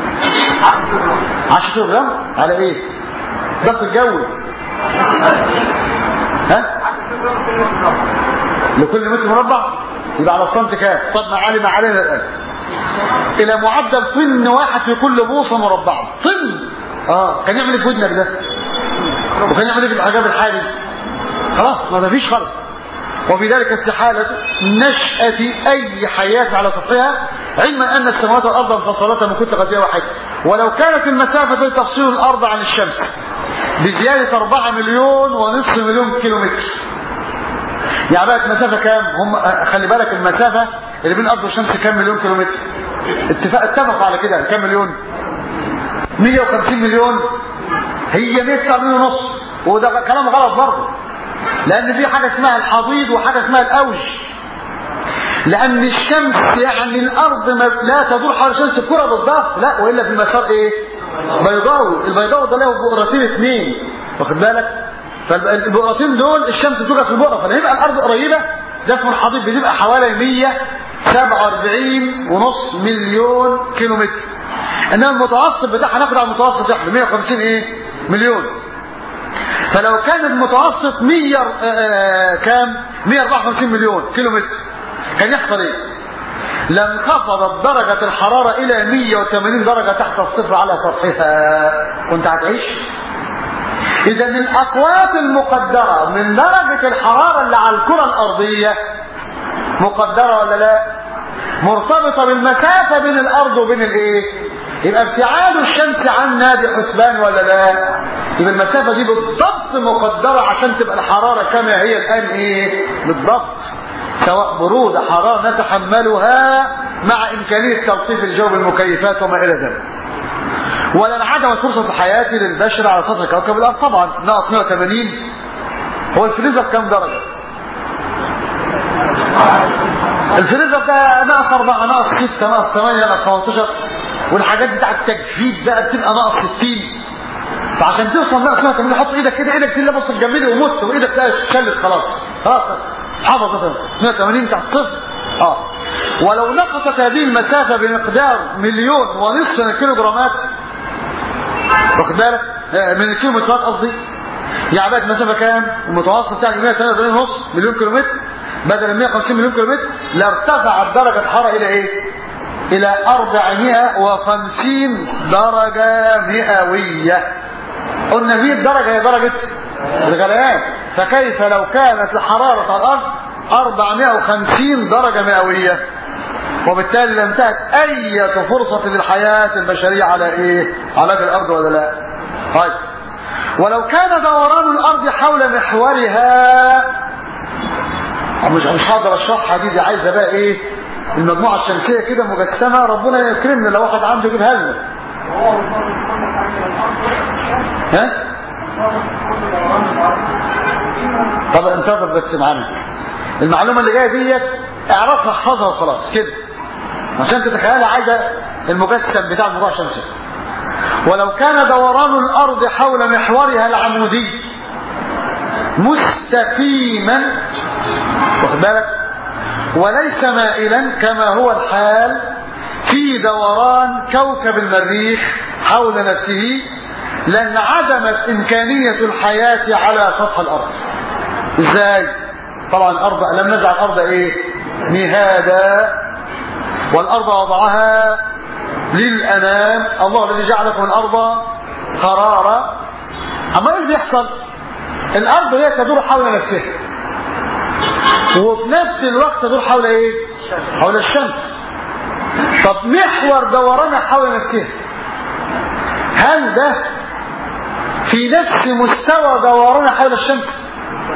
10 كيلو جرام على ايه ضغط الجوي ها لكل متر مربع يبقى على السنت كام طب ما علم علينا الان الى معدل طن واحد في كل بوصه مربعه طن اه كان يعمل ايه في ودنك ده وكان يعمل ايه في الحجاب الحاجز خلاص ما فيش خالص وفي ذلك استحالة نشأة أي حياة على سطحها علما أن السماوات والأرض انفصلتا من كتلة قضية واحدة ولو كانت المسافة تفصيل الأرض عن الشمس بزيادة 4 مليون ونصف مليون كيلومتر يعني بقت مسافة كام هم خلي بالك المسافة اللي بين الأرض والشمس كام مليون كيلومتر اتفق اتفقوا على كده كام مليون 150 مليون هي 109 مليون ونص وده كلام غلط برضه لان في حاجه اسمها الحضيض وحاجه اسمها الاوج لان الشمس يعني الارض ما لا تدور حول الشمس الكره بالضبط لا والا في المسار ايه بيضاوي البيضاوي ده له بؤرتين اثنين واخد بالك فالبؤرتين دول الشمس توجد في البؤره فلما يبقى الارض قريبه ده اسمه الحضيض بتبقى حوالي 147 ونص مليون كيلو متر انما المتوسط بتاعها ناخد على المتوسط احنا 150 ايه مليون فلو كان المتوسط 100 آه كام 154 مليون كيلو متر كان يحصل ايه لانخفضت درجة الحرارة إلى 180 درجة تحت الصفر على سطحها كنت هتعيش إذا الأقوات المقدرة من درجة الحرارة اللي على الكرة الأرضية مقدرة ولا لا مرتبطة بالمسافة بين الأرض وبين الإيه يبقى ابتعاد الشمس عنا دي حسبان ولا لا يبقى المسافة دي بالضبط مقدرة عشان تبقى الحرارة كما هي الآن إيه بالضبط سواء برودة حرارة نتحملها مع إمكانية تلطيف الجو بالمكيفات وما إلى ذلك ولا انعدمت فرصة حياتي للبشر على سطح كوكب الأرض طبعا ناقص 180 هو الفريزر كم درجة؟ الفريزر ده ناقص 4 ناقص 6 ناقص 8 ناقص 18 والحاجات بتاع التجفيف بقى بتبقى ناقص 60 فعشان توصل ناقص 180 حط ايدك كده ايدك دي لبس الجميل ومت وايدك تلاقي شلت خلاص خلاص حفظت 180 تحت صفر اه ولو نقصت هذه المسافة بمقدار مليون ونصف من الكيلوغرامات واخد بالك من الكيلومترات قصدي يعني بقت مسافة كام المتوسط بتاعك 183 ونص مليون كيلومتر بدل 150 مليون كيلومتر لارتفعت درجة الحرارة إلى إيه؟ إلى 450 درجة مئوية قلنا 100 درجة هي درجة الغليان فكيف لو كانت الحرارة على الأرض 450 درجة مئوية وبالتالي لم تهت أي فرصة للحياة البشرية على إيه؟ على الأرض ولا لا؟ طيب ولو كان دوران الأرض حول محورها مش مش هقدر اشرحها دي دي عايزه بقى ايه المجموعه الشمسيه كده مجسمه ربنا يكرمنا لو واحد عنده يجيبها لنا ها طب انتظر بس معانا المعلومه اللي جايه ديت اعرفها احفظها وخلاص كده عشان تتخيلها عايزه المجسم بتاع المجموعه الشمسيه ولو كان دوران الارض حول محورها العمودي مستقيما واخد بالك وليس مائلا كما هو الحال في دوران كوكب المريخ حول نفسه لانعدمت إمكانية الحياة على سطح الأرض إزاي؟ طبعا الأرض لم نجعل الأرض إيه؟ مهادا والأرض وضعها للأنام الله الذي جعل لكم الأرض قرارا أما إيه اللي بيحصل؟ الأرض هي تدور حول نفسها وفي نفس الوقت تدور حول إيه؟ حول الشمس طب محور دورانها حول نفسها هل ده في نفس مستوى دورانها حول الشمس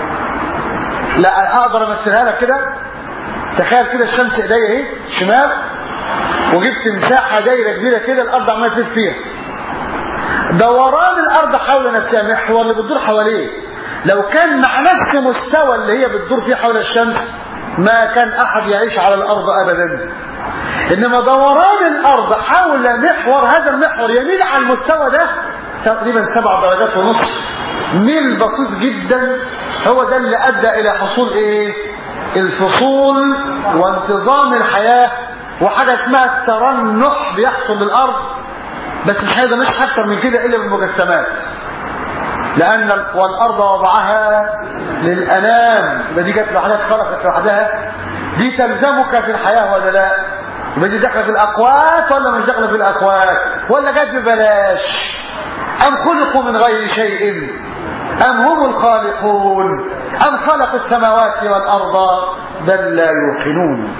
لا اقدر امثلها لك كده تخيل كده الشمس ايديا اهي شمال وجبت مساحه دايره كبيره كده الارض عماله تلف فيها دوران الارض حول نفسها محور اللي بتدور حواليه لو كان مع نفس مستوى اللي هي بتدور فيه حول الشمس ما كان احد يعيش على الارض ابدا انما دوران الارض حول محور هذا المحور يميل على المستوى ده تقريبا سبع درجات ونص ميل بسيط جدا هو ده اللي ادى الى حصول ايه الفصول وانتظام الحياة وحاجة اسمها الترنح بيحصل للارض بس مش هذا مش اكتر من كده الا بالمجسمات لان والارض وضعها للانام يبقى دي جت لوحدها اتخلقت لوحدها دي تلزمك في الحياه ولا لا يبقى دي داخله في الاقوات ولا مش داخله في الاقوات ولا جت ببلاش ام خلقوا من غير شيء ام هم الخالقون ام خلق السماوات والارض بل لا يوقنون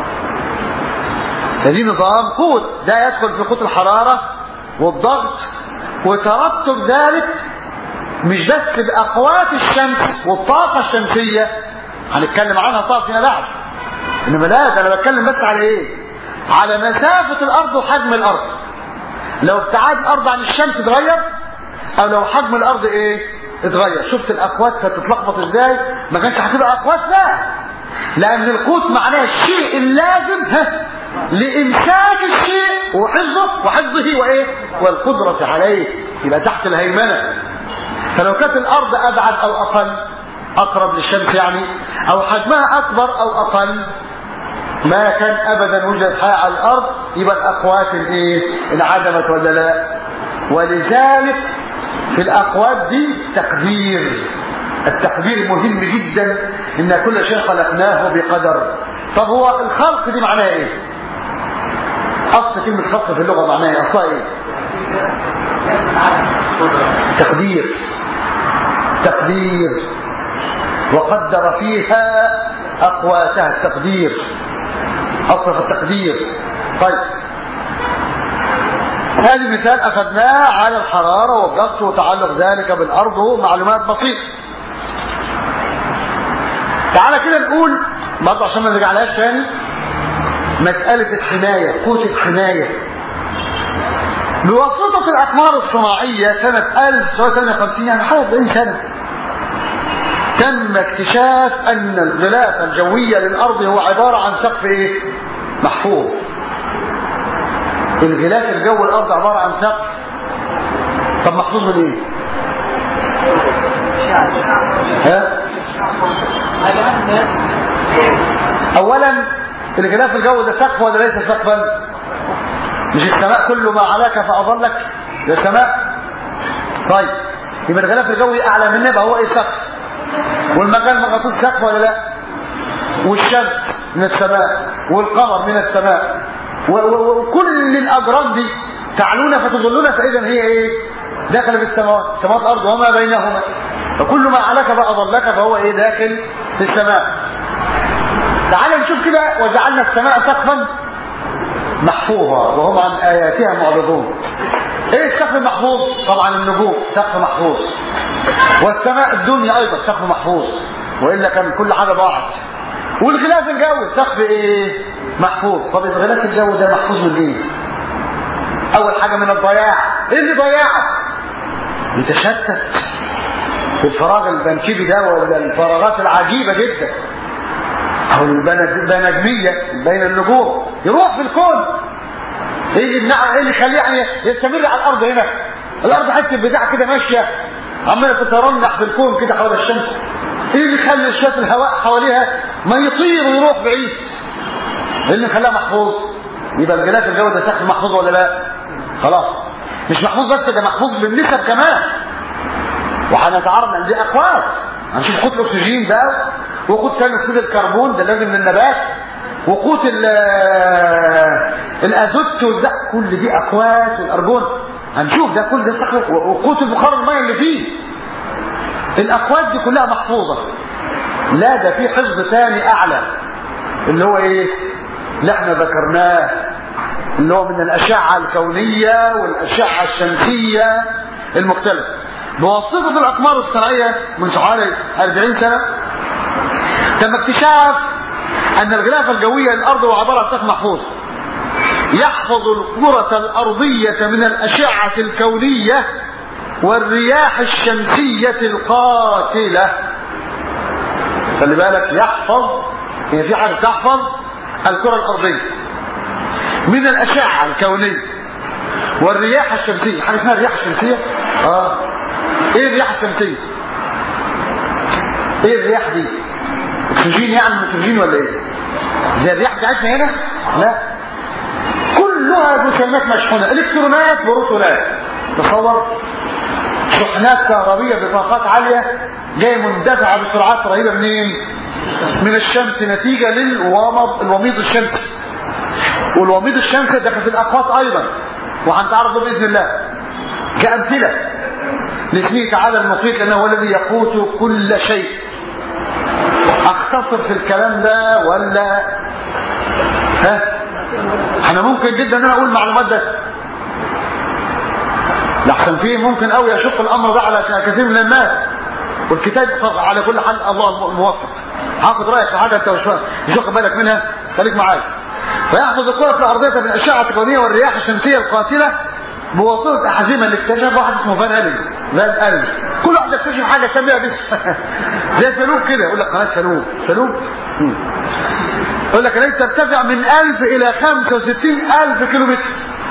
هذه نظام قوت ده يدخل في قوت الحراره والضغط وترتب ذلك مش بس بأقوات الشمس والطاقة الشمسية هنتكلم عنها طبعا فيما بعد انما لا ده انا بتكلم بس على ايه على مسافة الارض وحجم الارض لو ابتعاد الارض عن الشمس اتغير او لو حجم الارض ايه اتغير شفت الاقوات كانت تتلخبط ازاي ما كانش هتبقى اقوات لا لان القوت معناه الشيء اللازم ها لامساك الشيء وحفظه وحفظه وايه والقدرة عليه يبقى تحت الهيمنة فلو كانت الارض ابعد او اقل اقرب للشمس يعني او حجمها اكبر او اقل ما كان ابدا وجد حياة على الارض يبقى الاقوات الايه انعدمت ولا لا ولذلك في الاقوات دي تقدير التقدير مهم جدا ان كل شيء خلقناه بقدر طب هو الخلق دي معناها ايه اصل كلمه خلق في اللغه معناها ايه اصلها ايه تقدير تقدير وقدر فيها اقواتها التقدير اصل في التقدير طيب هذا مثال اخذناه على الحراره والضغط وتعلق ذلك بالارض ومعلومات بسيطه تعالى كده نقول برضه عشان ما نرجعلهاش تاني مسألة الحماية قوة الحماية بواسطة الأقمار الصناعية سنة 1958 يعني حوالي 40 سنة تم اكتشاف أن الغلاف الجوية للأرض هو عبارة عن سقف إيه؟ محفوظ الغلاف الجو الأرض عبارة عن سقف طب محفوظ من إيه؟ ها؟ اولا الغلاف الجو ده سقف ولا ليس سقفا مش السماء كله ما علاك فاظلك ده سماء طيب يبقى الغلاف الجوي اعلى منه يبقى هو ايه سقف والمكان مغطوس سقف ولا لا والشمس من السماء والقمر من السماء وكل الاجرام دي تعلون فتظلون فاذا هي ايه داخل في السماوات سماوات الارض وما بينهما فكل ما علاك فأضلك فهو ايه داخل في السماء تعال نشوف كده وجعلنا السماء سقفا محفوظا وهم عن آياتها معرضون ايه السقف المحفوظ طبعا النجوم سقف محفوظ والسماء الدنيا ايضا سقف محفوظ والا كان كل حاجه ضاعت والغلاف الجوي سقف ايه محفوظ طب الغلاف الجوي ده محفوظ من ايه اول حاجه من الضياع ايه اللي ضياعه يتشتت في الفراغ البنكبي ده ولا الفراغات العجيبة جدا او البنجمية بين النجوم يروح في الكون ايه اللي اللي يخليه يعني يستمر على الارض هنا الارض حته بتاع كده ماشيه عماله تترنح في الكون كده حول الشمس ايه اللي يخلي شويه الهواء حواليها ما يطير ويروح بعيد ايه اللي خلاها محفوظ يبقى الغلاف الجو ده سقف محفوظ ولا لا خلاص مش محفوظ بس ده محفوظ بالنسب كمان وهنتعرض ان دي اقوات هنشوف قوت الاكسجين بقى وقوت ثاني اكسيد الكربون ده لازم من النبات وقوت الازوت ده كل دي اقوات والارجون هنشوف ده كل ده صحيح وقوت البخار الميه اللي فيه الاقوات دي كلها محفوظه لا ده في حفظ ثاني اعلى اللي هو ايه اللي احنا ذكرناه اللي هو من الاشعه الكونيه والاشعه الشمسيه المختلفه بواسطه الاقمار الصناعيه من حوالي 40 سنه تم اكتشاف ان الغلاف الجويه للارض هو عباره عن سقف محفوظ يحفظ الكره الارضيه من الاشعه الكونيه والرياح الشمسيه القاتله خلي بالك يحفظ هي في حاجه تحفظ الكره الارضيه من الاشعه الكونيه والرياح الشمسيه حاجه اسمها الرياح الشمسيه اه ايه الرياح الشمسيه ايه الرياح دي اكسجين يعني اكسجين ولا ايه زي الرياح بتاعتنا هنا لا كلها جسيمات مشحونه الكترونات وروتونات تصور شحنات كهربيه بطاقات عاليه جايه مندفعه بسرعات رهيبه منين من الشمس نتيجه للومض الوميض الشمسي والوميض الشمسي ده في الاقواس ايضا وهنتعرض له باذن الله كامثله لاسمه تعالى المقيت انه هو الذي يقوت كل شيء اختصر في الكلام ده ولا ها احنا ممكن جدا ان انا اقول معلومات بس لحسن فيه ممكن قوي يشق الامر ده على كثير من الناس والكتاب على كل حال الله الموفق هاخد رايك في حاجه انت مش واخد بالك منها خليك معايا فيحفظ الكره الارضيه من الاشعه الكونيه والرياح الشمسيه القاتله بواسطه احزمه اللي اكتشف واحد اسمه فان الين فان الين كل واحد يكتشف حاجه يسميها باسم زي فلوب كده يقول لك قناه فلوب فلوب يقول لك انها ترتفع من 1000 الى 65000 كيلو متر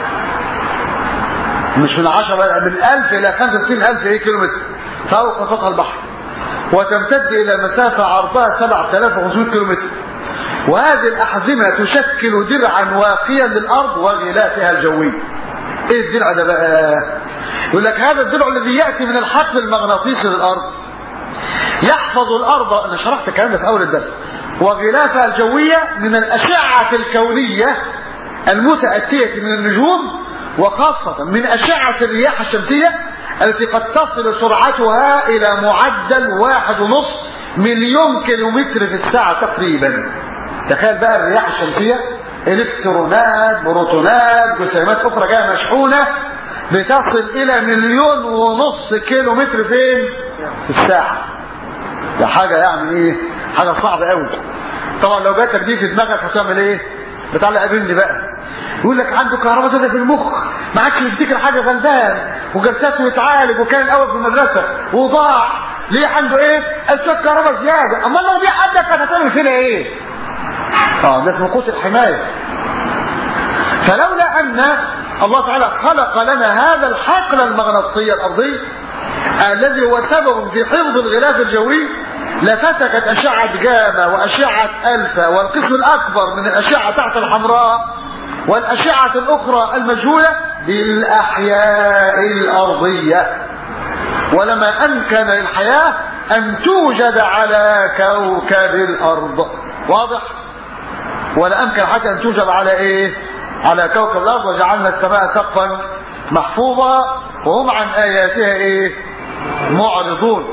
مش من 10 من 1000 الى 65000 ايه كيلو متر فوق سطح البحر وتمتد الى مسافه عرضها 7500 كيلو متر وهذه الاحزمه تشكل درعا واقيا للارض وغلافها الجوي ايه الدرع ده بقى يقول لك هذا الدرع الذي ياتي من الحقل المغناطيسي للارض يحفظ الارض انا شرحت الكلام ده في اول الدرس وغلافها الجويه من الاشعه الكونيه المتاتيه من النجوم وخاصه من اشعه الرياح الشمسيه التي قد تصل سرعتها الى معدل واحد ونصف مليون كيلومتر في الساعه تقريبا تخيل بقى الرياح الشمسيه الكترونات بروتونات جسيمات اخرى جايه مشحونه بتصل الى مليون ونص كيلو متر فين في الساعه ده حاجه يعني ايه حاجه صعبه قوي طبعا لو جاتك دي في دماغك هتعمل ايه بتعلق قابلني بقى يقول لك عنده كهرباء زاده في المخ ما عادش يفتكر حاجه غلبان وجلساته يتعالج وكان الاول في المدرسه وضاع ليه عنده ايه اشياء كهرباء زياده اما لو دي عندك كانت هتعمل فينا ايه اه ده اسمه قوت الحمايه فلولا ان الله تعالى خلق لنا هذا الحقل المغناطيسي الارضي الذي هو سبب في حفظ الغلاف الجوي لفتكت أشعة جاما وأشعة ألفا والقسم الأكبر من الأشعة تحت الحمراء والأشعة الأخرى المجهولة بالأحياء الأرضية ولما أمكن للحياة أن توجد على كوكب الأرض واضح ولا أمكن حتى أن توجد على إيه على كوكب الأرض وجعلنا السماء سقفا محفوظا وهم عن آياتها إيه معرضون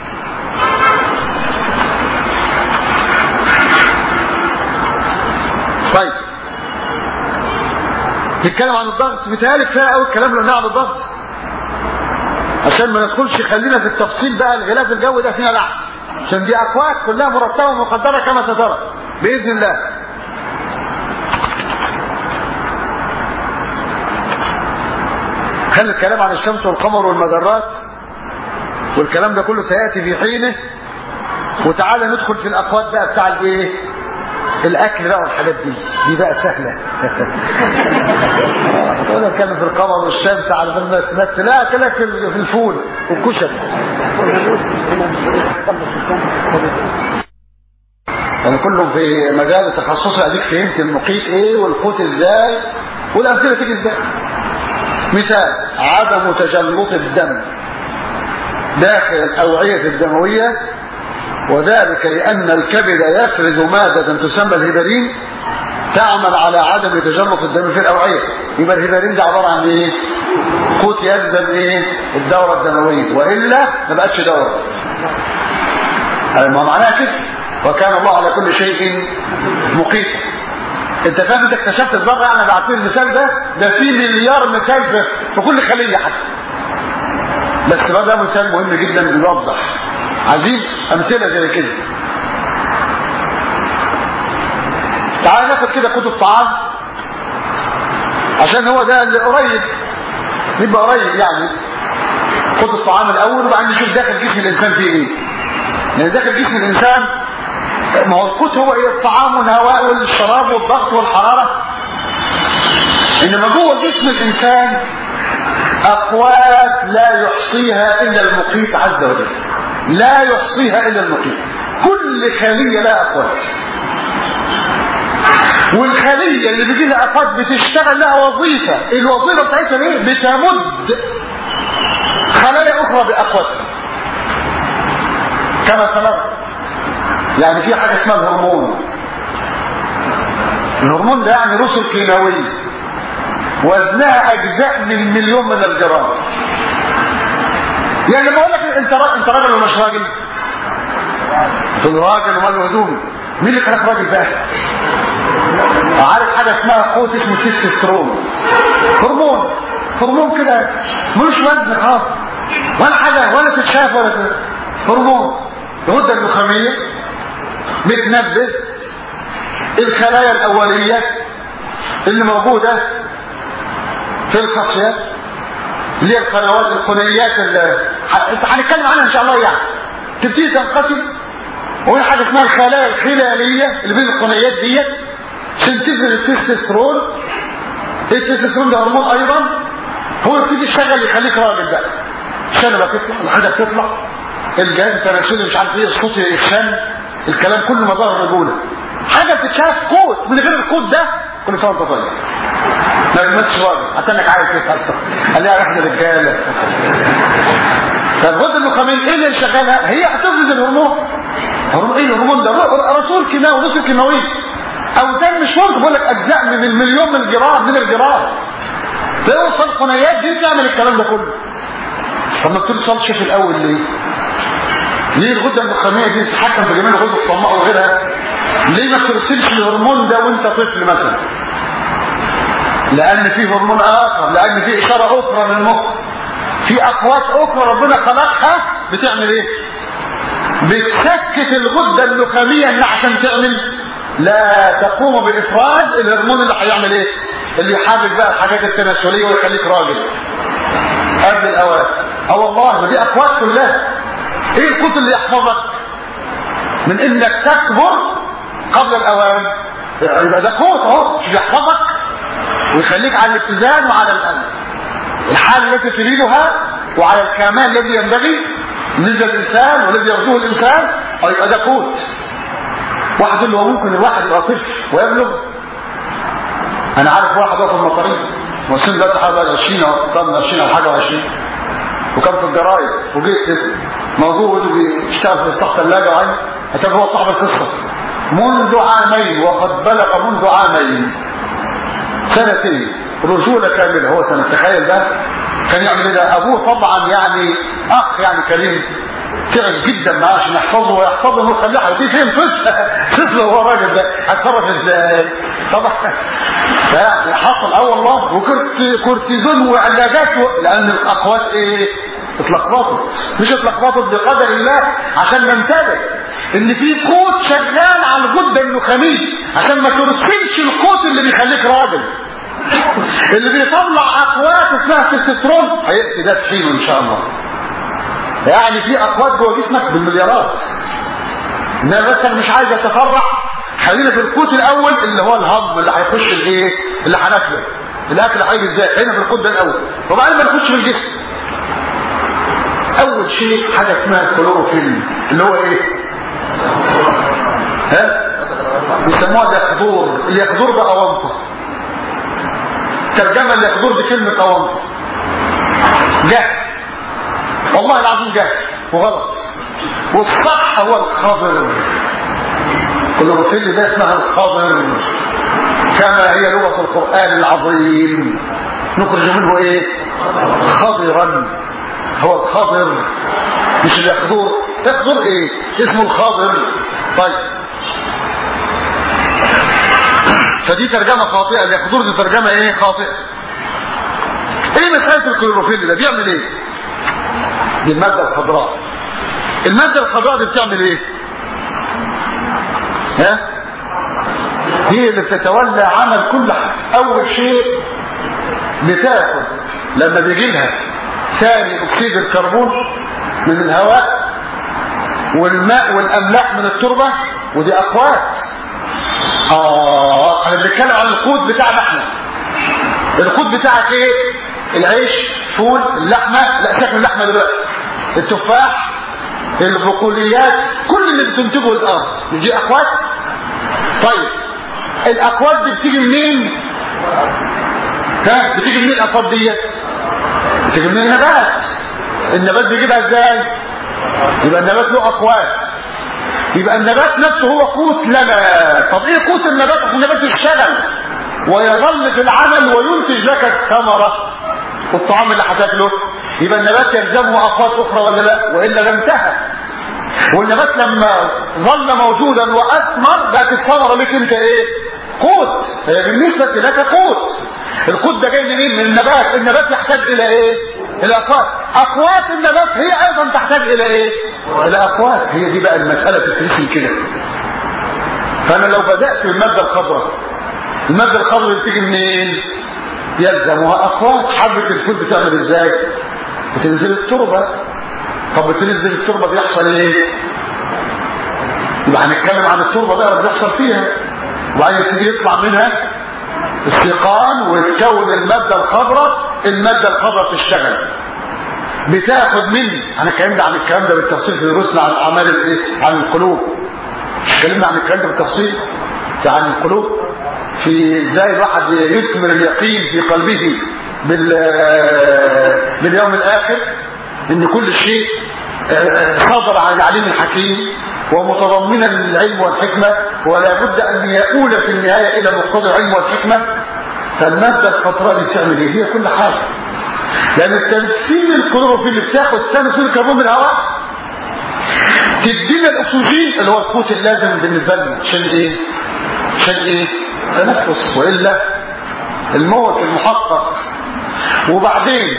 طيب نتكلم عن الضغط بيتهيألي كفايه قوي الكلام اللي عن الضغط عشان ما ندخلش خلينا في التفصيل بقى الغلاف الجوي ده فينا لحظه عشان دي اكواد كلها مرتبه ومقدره كما سترى باذن الله خلي الكلام عن الشمس والقمر والمجرات والكلام ده كله سياتي في حينه وتعالى ندخل في الاقوات بقى بتاع الايه الاكل بقى والحاجات دي دي بقى سهله هتقول اتكلم في القمر والشمس على الناس بس لا كده في الفول والكشري يعني كلهم في مجال تخصصي اديك فهمت المقيت ايه والقوت ازاي والامثله تيجي ازاي مثال عدم تجلط الدم داخل الأوعية الدموية وذلك لأن الكبد يفرز مادة تسمى الهبرين تعمل على عدم تجلط الدم في الأوعية يبقى الهبرين ده عبارة عن ايه قوت يلزم ايه الدورة الدموية وإلا ما بقتش دورة ما معناها كده وكان الله على كل شيء مقيت انت فاهم انت اكتشفت الذره يعني بعطيه المثال ده ده في مليار مثال في, في كل خليه حتى بس بقى ده مثال مهم جدا بيوضح عايزين امثله زي كده تعال ناخد كده كتب طعام عشان هو ده اللي قريب يبقى قريب يعني خد الطعام الاول وبعدين نشوف داخل جسم الانسان فيه ايه لان داخل جسم الانسان ما هو القوت هو ايه الطعام والهواء والشراب والضغط والحراره انما جوه جسم الانسان اقوات لا يحصيها الا المقيت عز وجل لا يحصيها الا المقيت كل خليه لها اقوات والخليه اللي بيجي لها اقوات بتشتغل لها وظيفه الوظيفه بتاعتها ايه بتمد خلايا اخرى باقواتها كما سنرى يعني في حاجه اسمها الهرمون الهرمون ده يعني رسل كيماويه وزنها اجزاء من مليون من الجرام يعني لما اقول لك انت را... انت راجل ولا مش راجل تقول راجل وماله هدومي مين اللي خلق راجل بقى عارف حاجه اسمها قوه اسمه تستوستيرون هرمون هرمون كده ملوش وزن خالص ولا حاجه ولا تتشاف ولا ت... هرمون الغده النخاميه بتنبه الخلايا الاوليه اللي موجوده في الخصيه اللي هي القنوات القنيات اللي هنتكلم عنها ان شاء الله يعني تبتدي تنقسم وهي حاجه اسمها الخلايا الخلاليه اللي بين القنيات ديت عشان تنزل التستوستيرون التستوستيرون ده هرمون ايضا هو يبتدي يشتغل يخليك راجل بقى الشنبه تطلع الحاجه بتطلع الجهاز التناسلي مش عارف ايه الصوت يخشن الكلام كله مظاهر رجوله حاجه بتتشاف كود من غير الكود ده كل سنه وانت طيب ما تمسش راجل حتى انك عايز تتحسن قال لي احنا رجاله فالغده النخاميه ايه اللي شغالها هي هتفرز الهرمون هرمون ايه الهرمون ده رسول كيماوي رسول كيماوي او ده مش ممكن بقول لك اجزاء من المليون من الجرام من الجرام توصل قنيات دي تعمل الكلام ده كله طب ما بتوصلش في الاول ليه ليه الغده النخاميه دي تتحكم في جميع الغده الصماء وغيرها ليه ما ترسلش الهرمون ده وانت طفل مثلا لان في هرمون اخر لان في اشاره اخرى من المخ في اقوات اخرى ربنا خلقها بتعمل ايه بتسكت الغده النخاميه اللي عشان تعمل لا تقوم بافراز الهرمون اللي هيعمل ايه اللي يحرك بقى الحاجات التناسليه ويخليك راجل قبل الاوان اه والله ودي اقوات كلها ايه القوت اللي يحفظك من انك تكبر قبل الاوان يبقى ده قوت اهو مش يحفظك ويخليك على الاتزان وعلى الامن الحال التي تريدها وعلى الكمال الذي ينبغي بالنسبه للانسان والذي يرجوه الانسان او يبقى ده قوت واحد يقول له هو ممكن الواحد يبقى طفل ويبلغ انا عارف واحد هو في المطاريد وسن ده حوالي 20 او طب 20 او حاجه و20 وكان في الجرايد وجيت موجود وبيشتغل في مصلحه الثلاجه وعين كان هو صاحب القصه منذ عامين وقد بلغ منذ عامين سنتين رجوله كامله هو سنه تخيل ده كان يعمل ايه ده ابوه طبعا يعني اخ يعني كريم تعب جدا معاه عشان يحفظه ويحفظه ويخليه حبيبي فين طفل طفل هو الراجل ده هتصرف ازاي طبعا حصل اه والله وكورتيزون وعلاجات و... لان الاقوات ايه اتلخبطت مش اتلخبطت بقدر الله عشان ننتبه ان في قوت شغال على الغده النخاميه عشان ما ترسلش القوت اللي بيخليك راجل اللي بيطلع اقوات اسمها تستوستيرون هياتي ده تحيله ان شاء الله يعني في اقوات جوه جسمك بالمليارات انما بس انا مش عايز اتفرع خلينا في القوت الاول اللي هو الهضم اللي هيخش الايه اللي هناكله الاكل هيجي ازاي هنا في القوت ده الاول وبعدين ما نخش في الجسم اول شيء حاجه اسمها الكلوروفيل اللي هو ايه ها بيسموها اليخدور اليخدور ده اوانطه ترجمه اليخدور بكلمه اوانطه جهل والله العظيم جهل وغلط والصح هو الخضر كلوروفيل ده اسمها الخضر كما هي لغة القرآن العظيم نخرج منه ايه خضرا هو الخضر مش اليخضر يخضر ايه اسمه الخضر طيب فدي ترجمة خاطئة اليخضر دي ترجمة ايه خاطئة ايه مسألة الكلوروفيل ده بيعمل ايه دي المادة الخضراء المادة الخضراء دي بتعمل ايه ها هي اللي بتتولى عمل كل حاجة اول شيء بتاخد لما بيجي لها ثاني اكسيد الكربون من الهواء والماء والاملاح من التربة ودي اقوات اه احنا بنتكلم عن القوت بتاعنا احنا القوت بتاعك ايه العيش فول اللحمه لا سيبك من اللحمه دلوقتي التفاح البقوليات كل اللي بتنتجه الارض دي اقوات طيب الاقوات دي بتيجي منين ها بتيجي منين الاقوات ديت بتيجي من النبات النبات بيجيبها ازاي يبقى النبات له اقوات يبقى النبات نفسه هو قوت لنا طب ايه قوت النبات عشان النبات يشتغل ويظل في العمل وينتج لك الثمره والطعام اللي هتاكله يبقى النبات يلزمه اقوات اخرى ولا لا والا لانتهى والنبات لما ظل موجودا واثمر بقت الثمره لك انت ايه قوت هي بالنسبه لك قوت القوت ده جاي منين من النبات النبات يحتاج الى ايه الى اقوات اقوات النبات هي ايضا تحتاج الى ايه الى اقوات هي دي بقى المساله تترسم كده فانا لو بدات بالماده الخضراء الماده الخضراء بتيجي منين يلزمها اقوات حبه الفول بتعمل ازاي بتنزل التربه طب بتنزل التربه بيحصل ايه يبقى هنتكلم عن التربه بقى اللي بيحصل فيها وبعدين يبتدي يطلع منها استيقان وتكون الماده الخضراء الماده الخضراء تشتغل بتاخد من انا اتكلمنا عن الكلام ده بالتفصيل في دروسنا عن اعمال الايه عن القلوب اتكلمنا عن الكلام ده بالتفصيل عن القلوب في ازاي الواحد يثمر اليقين في قلبه بال باليوم الاخر ان كل شيء صدر عن العليم الحكيم ومتضمنا للعلم والحكمه ولا بد ان يؤول في النهايه الى مقتضى العلم والحكمه فالماده الخضراء دي بتعمل ايه هي كل حاجه لان التمثيل الكلوروفيل اللي بتاخد ثاني اكسيد الكربون من الهواء تدينا الاكسجين اللي هو القوت اللازم بالنسبه لنا عشان ايه عشان ايه تنفس والا الموت المحقق وبعدين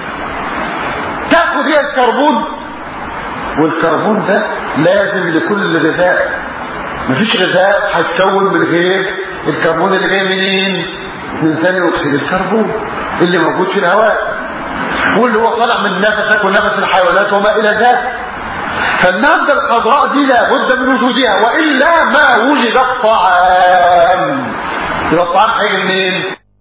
تاخد هي الكربون والكربون ده لازم لكل غذاء مفيش غذاء هيتكون من غير الكربون اللي جاي منين من ثاني اكسيد الكربون اللي موجود في الهواء واللي هو طالع من نفسك ونفس الحيوانات وما الى ذلك فالمادة الخضراء دي لابد من وجودها وإلا ما وجد الطعام يبقى الطعام هيجي منين؟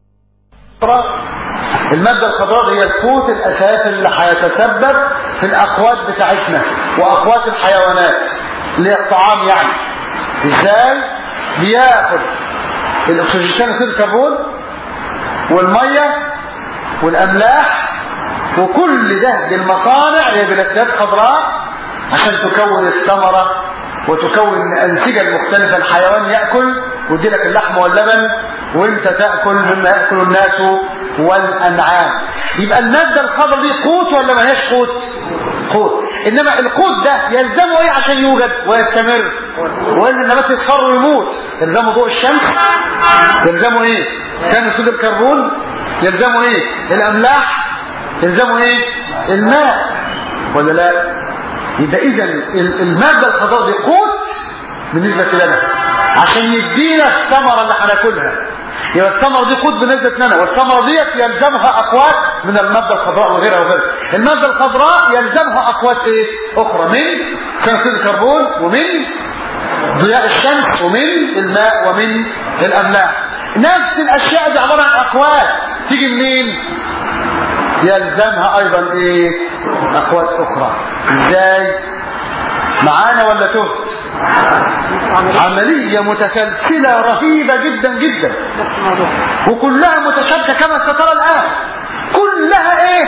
المادة الخضراء هي القوت الأساسي اللي هيتسبب في الأقوات بتاعتنا وأقوات الحيوانات اللي هي الطعام يعني إزاي؟ بياخد الأكسجين ثاني الكربون والمية والأملاح وكل ده بالمصانع هي بلدات خضراء عشان تكون الثمرة وتكون الأنسجة المختلفة الحيوان يأكل ويدي لك اللحم واللبن وانت تأكل مما يأكل الناس والأنعام يبقى المادة الخضراء دي قوت ولا ما هيش قوت قوت إنما القوت ده يلزمه ايه عشان يوجد ويستمر وإن النبات يصفر ويموت يلزمه ضوء الشمس يلزمه ايه ثاني اكسيد الكربون يلزمه ايه الأملاح يلزمه ايه الماء ولا لا يبقى اذا الماده الخضراء دي قوت بالنسبه لنا عشان يدينا الثمره اللي هناكلها يبقى الثمره دي قوت بالنسبه لنا والثمره ديت يلزمها اقوات من الماده الخضراء وغيرها وغيرها الماده الخضراء يلزمها اقوات ايه اخرى من ثاني اكسيد الكربون ومن ضياء الشمس ومن الماء ومن الاملاح نفس الاشياء دي عباره عن اقوات تيجي منين يلزمها ايضا ايه اقوات اخرى ازاي معانا ولا تهت عملية متسلسلة رهيبة جدا جدا وكلها متشابكة كما سترى الآن كلها ايه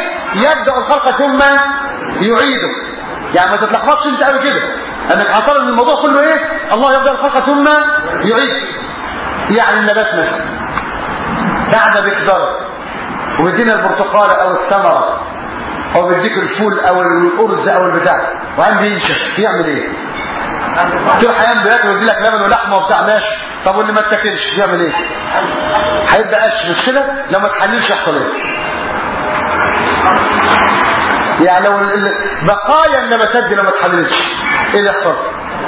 يبدا الخلق ثم يعيده يعني ما تتلخبطش انت قوي كده انك هترى ان الموضوع كله ايه الله يبدا الخلق ثم يعيد يعني النبات مثلا بعد بيخضر ويدينا البرتقاله او الثمره او بيديك الفول او الارز او البتاع وقام بينشف يعمل ايه تروح ايام بياكل ويدي لك لبن ولحمه وبتاع ماشي طب واللي ما اتاكلش يعمل ايه هيبقى قش مش كده لو ما تحللش يحصل ايه يعني لو ال- ال- بقايا النباتات دي لو ما اتحللتش ايه اللي يحصل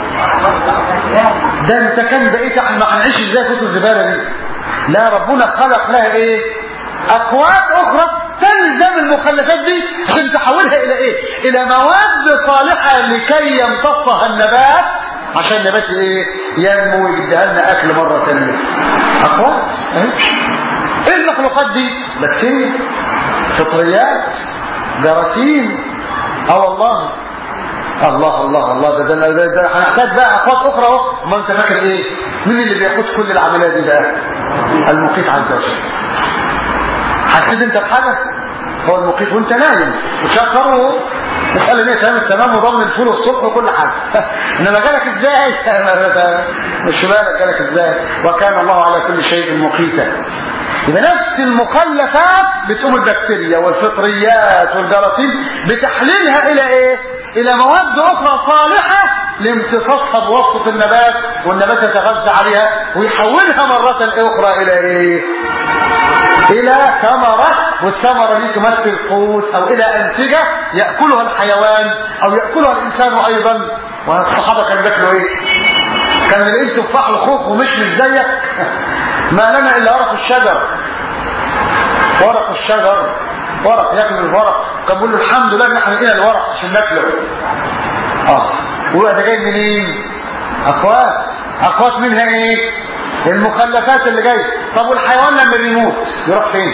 ده انت كان بقيت احنا هنعيش ازاي في وسط الزباله دي لا ربنا خلق لها ايه اقوات اخرى تلزم المخلفات دي عشان تحولها الى ايه الى مواد صالحه لكي يمتصها النبات عشان النبات ايه ينمو ويديها لنا اكل مره ثانيه اقوات اهي ايه المخلوقات دي بكتيريا فطريات جراثيم اه والله الله الله الله ده ده, ده, ده هنحتاج بقى اقوات اخرى اهو ما انت فاكر ايه مين اللي بيقود كل العمليه دي بقى المقيت عز وجل حسيت انت بحاجه هو المقيت وانت نايم وشكره تسأل ليه تمام التمام وضمن الفول والصبح وكل حاجه انما جالك ازاي مش بالك جالك ازاي وكان الله على كل شيء مقيتا يبقى نفس المخلفات بتقوم البكتيريا والفطريات والجراثيم بتحليلها الى ايه الى مواد اخرى صالحة لامتصاصها بواسطة النبات والنبات يتغذى عليها ويحولها مرة اخرى الى ايه الى ثمرة والثمرة دي تمثل قوت او الى انسجة يأكلها الحيوان او يأكلها الانسان ايضا والصحابة كانوا بياكلوا ايه كان الايه تفاح الخوخ ومش مش زيك ما لنا الا ورق الشجر ورق الشجر ورق ياكل الورق كان بيقول له الحمد لله ان احنا لقينا الورق عشان ناكله اه ويبقى ده جاي منين اخوات اخوات منها ايه المخلفات اللي جايه طب والحيوان لما بيموت يروح فين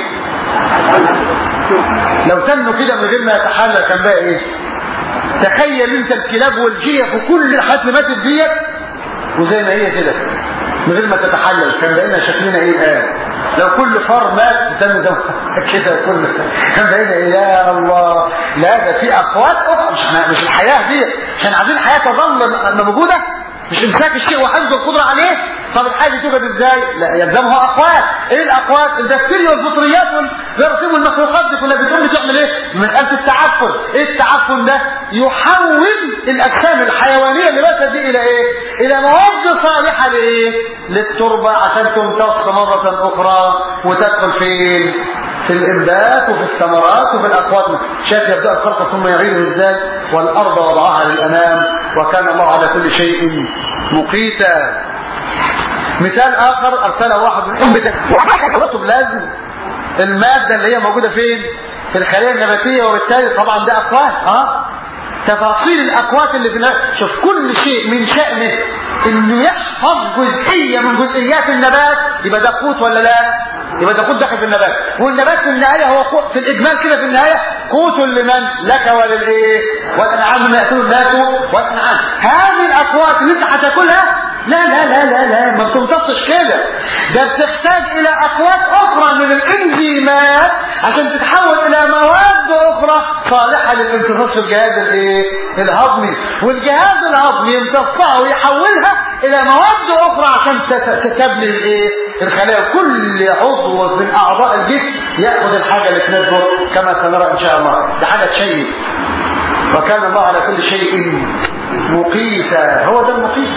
لو تنوا كده من غير ما يتحلل كان بقى ايه تخيل انت الكلاب والجيف وكل الحاجات اللي ماتت ديت وزي ما هي كده من غير ما تتحلل كان بقينا شكلنا ايه الان لو كل فار مات تم زي كده كل كان بقينا ايه يا الله لا ده في اقوات اخرى مش مش الحياه دي عشان عايزين الحياه تظل موجوده مش امساك الشيء وحفظ القدره عليه طب الحاجه دي توجد ازاي لا يلزمها اقوات ايه الاقوات البكتيريا والفطريات والجراثيم والمخلوقات دي كلها بتقوم بتعمل ايه مساله التعفن ايه التعفن ده يحول الاجسام الحيوانيه اللي باتت دي الى ايه الى مواد صالحه لايه للتربه عشان تمتص مره اخرى وتدخل فين في الانبات وفي الثمرات وفي الاقوات شايف يبدا الخلق ثم يعيده ازاي والارض وضعها للامام وكان الله على كل شيء مقيتا مثال اخر ارسله واحد من امتك كتب لازم الماده اللي هي موجوده فين في الخليه النباتيه وبالتالي طبعا ده اقوات ها تفاصيل الاقوات اللي في النبات شوف كل شيء من شأنه انه يحفظ جزئيه من جزئيات النبات يبقى ده قوت ولا لا يبقى ده قوت داخل في النبات والنبات في النهايه هو قوت في الاجمال كده في النهايه قوت لمن لك وللايه والانعام ما ياكل الناس والانعام هذه الاقوات اللي انت هتاكلها لا لا لا لا لا ما بتمتصش كده ده بتحتاج الى اقوات اخرى من الانزيمات عشان تتحول الى مواد اخرى صالحه للامتصاص في الجهاز الايه الهضمي والجهاز الهضمي يمتصها ويحولها الى مواد اخرى عشان تبني الايه الخلايا كل عضو من اعضاء الجسم ياخذ الحاجه اللي تناسبه كما سنرى ان شاء الله ده حاجه تشيب وكان الله على كل شيء مقيتا هو ده المقيت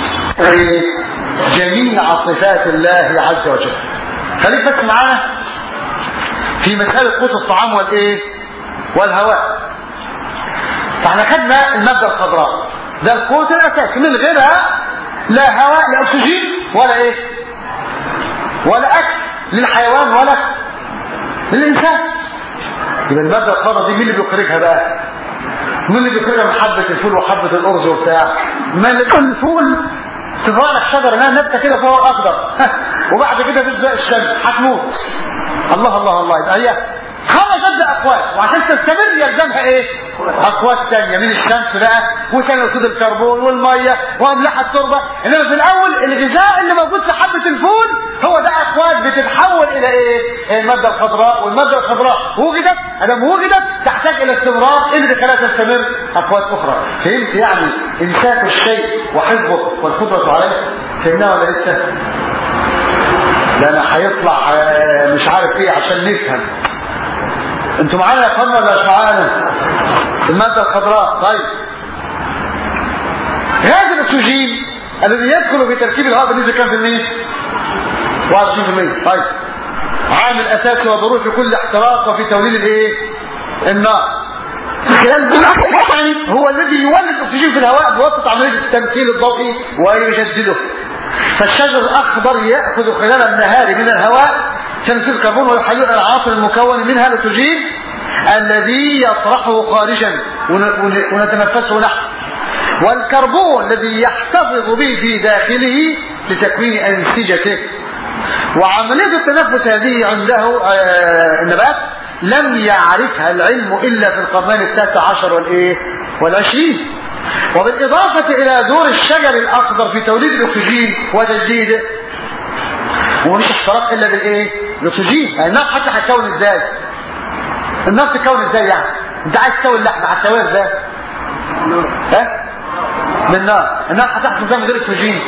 جميع صفات الله عز وجل خليك بس معانا في مسألة قوت الطعام والايه والهواء فاحنا خدنا المادة الخضراء ده القوت الاساسي من غيرها لا هواء لا اكسجين ولا ايه ولا اكل للحيوان ولا للانسان يبقى المادة الخضراء دي مين اللي بيخرجها بقى مين اللي بيخرجها من حبة الفول وحبة الأرز وبتاع ما اللي الفول تطلع لك شجرة انها نبتة كده فوق أخضر وبعد كده تبدأ الشمس هتموت الله الله الله يبقى هي خرجت باقوات وعشان تستمر يلزمها ايه اقوات تانية من الشمس بقى وثاني اكسيد الكربون والميه واملاح التربه انما في الاول الغذاء اللي موجود في حبه الفول هو ده اقوات بتتحول الى ايه الماده الخضراء والماده الخضراء وجدت ادام وجدت تحتاج الى استمرار اللي بيخليها تستمر اقوات اخرى فهمت يعني امساك الشيء وحفظه والقدره عليه فهمناها ولا لسه ده انا هيطلع آه، مش عارف ايه عشان نفهم انتوا معانا يا اخوانا ولا مش معانا الماده الخضراء طيب غاز الاكسجين الذي يدخل في تركيب الهواء بنسبه كام في المية 21% طيب عامل اساسي وضروري في كل احتراق وفي توليد الايه النار خلال يعني هو الذي يولد الاكسجين في الهواء بواسطه عمليه التمثيل الضوئي ويجدده فالشجر الاخضر ياخذ خلال النهار من الهواء ثاني اكسيد الكربون ويحلل العناصر المكون منها الاكسجين الذي يطرحه خارجا ون- ون- ونتنفسه نحن والكربون الذي يحتفظ به في داخله لتكوين انسجته وعمليه التنفس هذه عنده آه، النبات لم يعرفها العلم الا في القرنين التاسع عشر والايه والعشرين وبالاضافه الى دور الشجر الاخضر في توليد الاكسجين وتجديده ومش احتراق الا بالايه الاكسجين يعني النار حتى هتكون ازاي النار تتكون ازاي يعني انت عايز تسوي اللحمه هتسويها ازاي ها من النار النار هتحصل زي ما غير اكسجين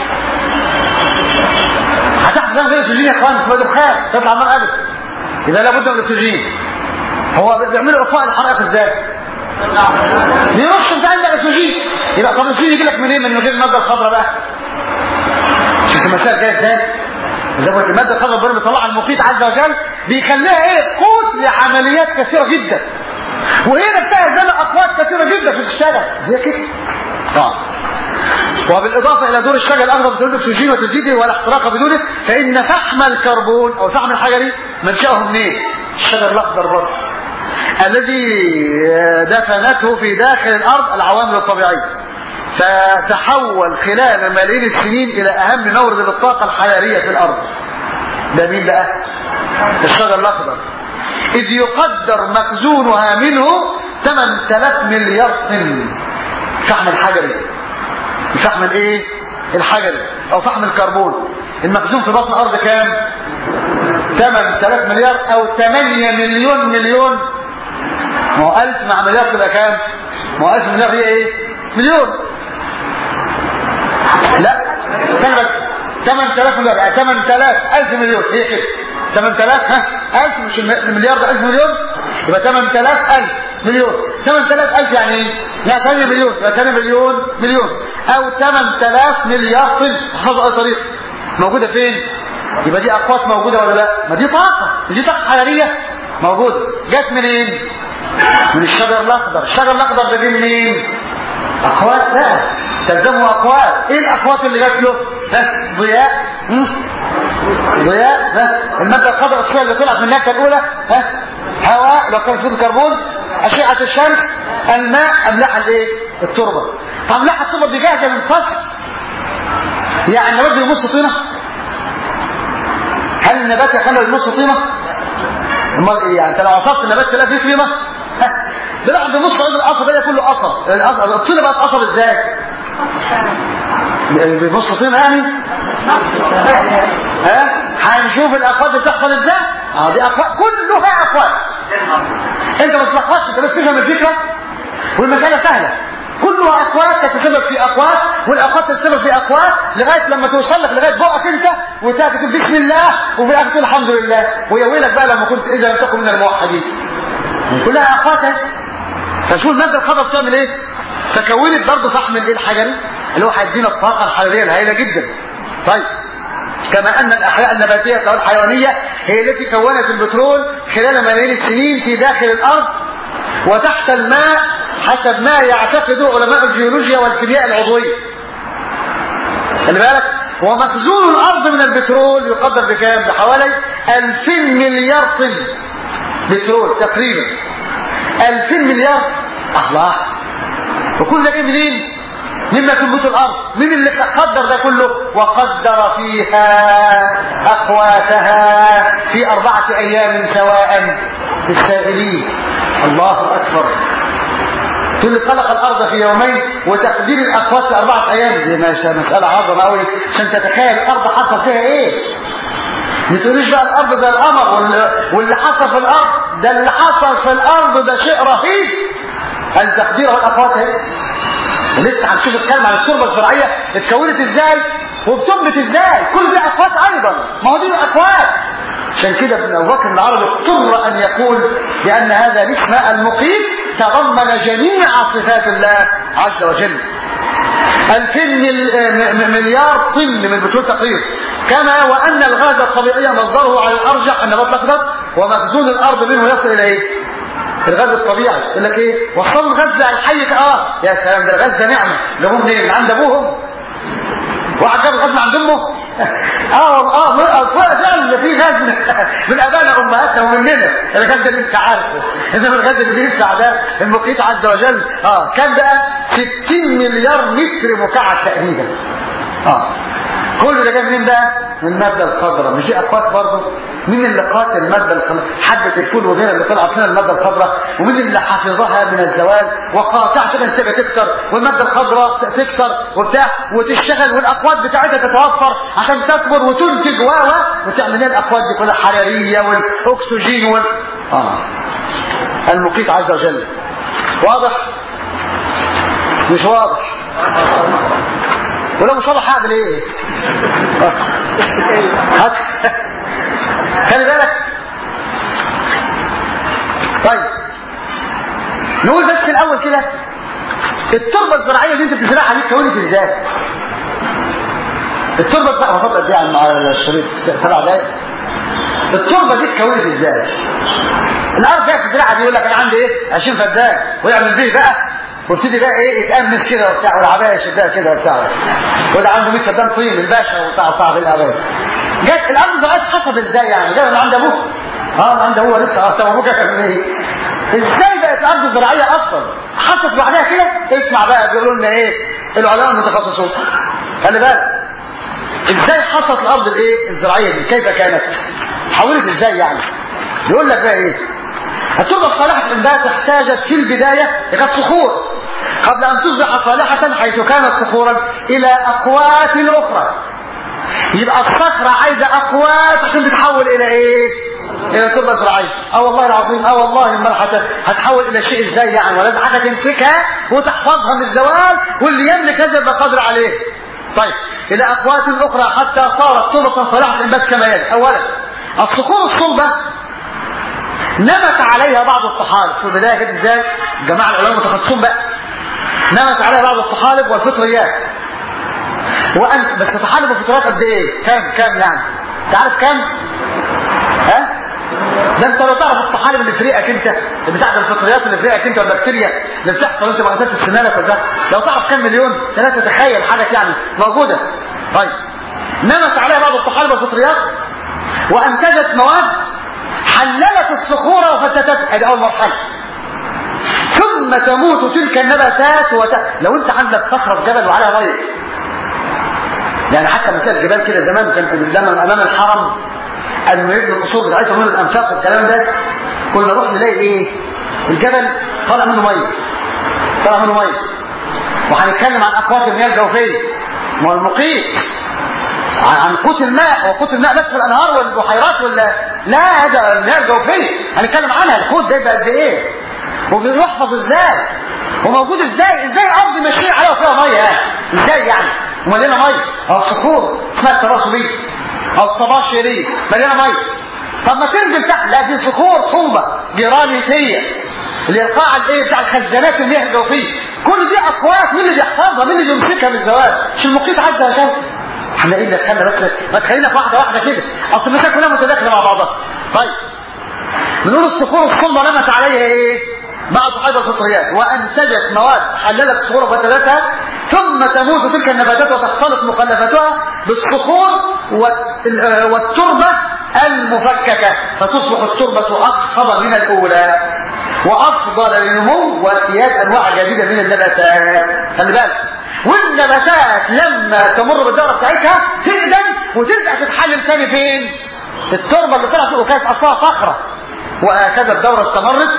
هتحصل زي ما غير اكسجين يا اخوان تبقى دخان تطلع النار ابدا يبقى لابد من الاكسجين هو بيعملوا اطفاء الحرائق ازاي بيرش انت عندك اكسجين يبقى طب الاكسجين يجي لك منين من غير الماده الخضراء بقى شفت المسائل جايه ازاي زي ما قلت الماده الخضراء ربنا بيطلعها المحيط عز وجل بيخليها ايه قوت لعمليات كثيره جدا وهي نفسها زي اقوات كثيره جدا في الشارع هي كده اه وبالاضافه الى دور الشجر الاخضر في توليد الاكسجين وتجديده والاحتراق بدونه فان فحم الكربون او الفحم الحجري منشاه منين؟ الشجر الاخضر برضه الذي دفنته في داخل الارض العوامل الطبيعيه فتحول خلال ملايين السنين الى اهم مورد للطاقه الحراريه في الارض ده مين بقى الشجر الاخضر اذ يقدر مخزونها منه 8000 مليار طن فحم الحجري فحم الايه الحجري او فحم الكربون المخزون في بطن الارض كام 8000 مليار او 8 مليون مليون ما هو 1000 مع مليار تبقى كام ما هو 1000 مليار هي ايه مليون لا استنى بس 8000 مليار يعني 8000 1000 مليون هي كده 8000 ها 1000 مش المليار ده 1000 مليون يبقى 8000 1000 مليون 8000 1000 يعني ايه؟ لا 8 مليون يبقى 8 مليون مليون او 8000 مليار طن حفظ اي طريق موجوده فين؟ يبقى دي اقوات موجوده ولا لا؟ ما دي طاقه دي طاقه حراريه موجوده جت منين؟ من الشجر الاخضر الشجر الاخضر ده جه منين؟ اقوات بقى تلزمه اقوات ايه الاقوات اللي جات له؟ ها ضياء هم؟ ضياء ها الماده الخضراء الصغيره اللي طلعت من النبته الاولى ها هواء لو كان فيه كربون اشعه الشمس الماء املاح الايه التربه طب املاح التربه دي جاهزه من فصل يعني النبات بيمص طينه هل النبات يخلى يمص طينه امال ايه يعني انت لو عصرت النبات تلاقي فيه طينه ها ده بعد نص عود القصب ده كله قصب القصب الطينه بقت قصب ازاي بيبص طينه يعني ها هنشوف الاقوات بتحصل ازاي اه دي اقوات كلها اقوات انت ما تلخبطش انت بس تفهم الفكره والمساله سهله كلها اقوات تتسبب في اقوات والاقوات تتسبب في اقوات لغايه لما توصل لك لغايه بقك انت وتكتب بسم الله وفي الاخر تقول الحمد لله ويا ويلك بقى لما كنت اذا لم تكن من الموحدين كلها اقوات فشوف الماده الخضراء بتعمل ايه فكونت برضه فحم الايه الحجري اللي هو هيدينا الطاقه الحراريه الهائله جدا طيب كما ان الاحياء النباتيه والحيوانيه هي التي كونت البترول خلال ملايين السنين في داخل الارض وتحت الماء حسب ما يعتقد علماء الجيولوجيا والكيمياء العضويه خلي بالك ومخزون الارض من البترول يقدر بكام بحوالي 2000 مليار طن بترول تقريبا 2000 مليار الله وكل ده جاي منين مما تنبت الارض مين اللي قدر ده كله وقدر فيها اقواتها في اربعه ايام سواء للسائلين الله اكبر تقول لي خلق الارض في يومين وتقدير الاقوات في اربعه ايام دي مساله عظمه قوي عشان تتخيل الارض حصل فيها ايه ما تقوليش بقى الارض ده القمر واللي حصل في الارض ده اللي حصل في الارض ده شيء رهيب التقدير والاقوات اهي ولسه هنشوف الكلام عن التربه الزراعيه اتكونت ازاي وبتنبت ازاي كل دي اقوات ايضا ما هو دي اقوات عشان كده ابن ابو بكر العربي اضطر ان يقول بان هذا الاسم المقيم تضمن جميع صفات الله عز وجل 2000 مليار طن من بترول تقريبا كما وان الغاز الطبيعي مصدره على الارجح النبات الاخضر ومخزون الارض منه يصل الى ايه؟ الغاز الطبيعي يقول لك ايه؟ وصلوا الغاز ده الحي اه يا سلام ده الغاز ده نعمه ده هم من عند ابوهم واحد جاب غاز من عند امه اه اه فعلا اللي فيه غاز من, من ابائنا امهاتنا ومننا الغاز ده اللي انت عارفه انما الغاز اللي بيدفع ده المقيت عز وجل اه كان بقى 60 مليار متر مكعب تقريبا اه كل ده جاي منين بقى؟ من الماده الخضراء مش دي اقوات برضه مين اللي قاتل الماده الخضراء حبه الفول وغيرها اللي طلعت لنا الماده الخضراء ومين اللي حفظها من الزوال وقاطع عشان الانسجه تكتر والماده الخضراء تكتر وبتاع وتشتغل والاقوات بتاعتها تتوفر عشان تكبر وتنتج و وتعمل لنا الاقوات دي كلها حراريه والاكسجين وال اه المقيت عز وجل واضح مش واضح ولو مش واضح هعمل ايه هات خلي بالك طيب نقول بس في الاول كده التربه الزراعيه اللي انت بتزرعها دي اتكونت ازاي التربه بقى هفضل دي مع الشريط سبع دقايق التربه دي اتكونت ازاي الارض دي بتزرعها دي يقول لك انا عندي ايه 20 فدان ويعمل بيه بقى وابتدي بقى ايه يتأمس كده وبتاع والعباية يشدها كده وبتاع وده عنده 100 فدان طين الباشا وبتاع صاحب العباية جت الارض زراعيه حصل ازاي يعني جاي من عند ابوه اه من عند ابوه لسه اه طب ابوك كان ايه ازاي بقت الارض زراعيه اصلا حصلت بعدها كده اسمع بقى بيقولوا لنا ايه العلماء المتخصصون خلي بالك ازاي حصلت الارض الايه الزراعيه دي كيف كانت حولت ازاي يعني يقول لك بقى ايه التربة الصالحة الإنبات احتاجت في البداية إلى صخور قبل أن تصبح صالحة حيث كانت صخورا إلى أقوات أخرى يبقى الصخرة عايزة أقوات عشان تتحول إلى إيه؟ إلى تربة زراعية اه والله العظيم اه والله امال هتحول إلى شيء إزاي يعني ولازم حاجة تمسكها وتحفظها من الزوال واللي يملك هذا يبقى قادر عليه طيب إلى أقوات أخرى حتى صارت تربة صالحة الإنبات كما يلي أولا الصخور الصلبة نمت عليها بعض الطحالب في البدايه كده ازاي جماعه العلماء المتخصصون بقى نمت عليها بعض الطحالب والفطريات وانت بس طحالب وفطريات قد ايه كام كام يعني تعرف كام ها ده انت لو تعرف الطحالب اللي في ريقك انت بتاعت الفطريات اللي في ريقك انت والبكتيريا اللي بتحصل انت بغسلت السنانك وده لو تعرف كام مليون لا تتخيل حاجه يعني موجوده طيب نمت عليها بعض الطحالب والفطريات وانتجت مواد حللت الصخور وفتتتها هذه اول مرحله ثم تموت تلك النباتات وت... لو انت عندك صخره في جبل وعليها ميه يعني حتى من كده الجبال كده زمان كان قدام امام الحرم انه يبنوا القصور بتاعتهم من الانفاق والكلام ده كنا نروح نلاقي ايه الجبل طالع منه ميه طالع منه ميه وهنتكلم عن اقوات المياه الجوفيه ما هو المقيت عن قوت الماء وقوت الماء بس في الانهار والبحيرات ولا لا هذا المياه الجوفيه هنتكلم عنها القوت ده يبقى قد ايه وبيحفظ ازاي وموجود ازاي ازاي ارض ماشيين عليها وفيها ميه يعني ازاي يعني ومليانه ميه او الصخور اسمها التراصبيه او الطباشيريه مليانه ميه طب ما تنزل تحت لا دي صخور صلبه جرانيتيه اللي هي القاعه الايه بتاع الخزانات المياه الجوفيه كل دي اقوات مين اللي بيحفظها مين اللي بيمسكها من الزواج مش المقيت عدى عشان احنا ايه اللي خلينا بس ما تخلينا في واحده واحده كده اصل المسائل كلها متداخله مع بعضها طيب بنقول الصخور الصلبه نمت عليها ايه بعض صحابة الفطريات وانتجت مواد حللت الصخور وفتلتها ثم تموت تلك النباتات وتختلط مخلفاتها بالصخور والتربة المفككة فتصبح التربة أقصب من الأولى وأفضل للنمو وارتياد أنواع جديدة من النباتات خلي بالك والنباتات لما تمر بالدوره بتاعتها تقدم وترجع تتحلل تاني فين؟ التربه اللي طلعت وكانت اصلها صخره وهكذا الدوره استمرت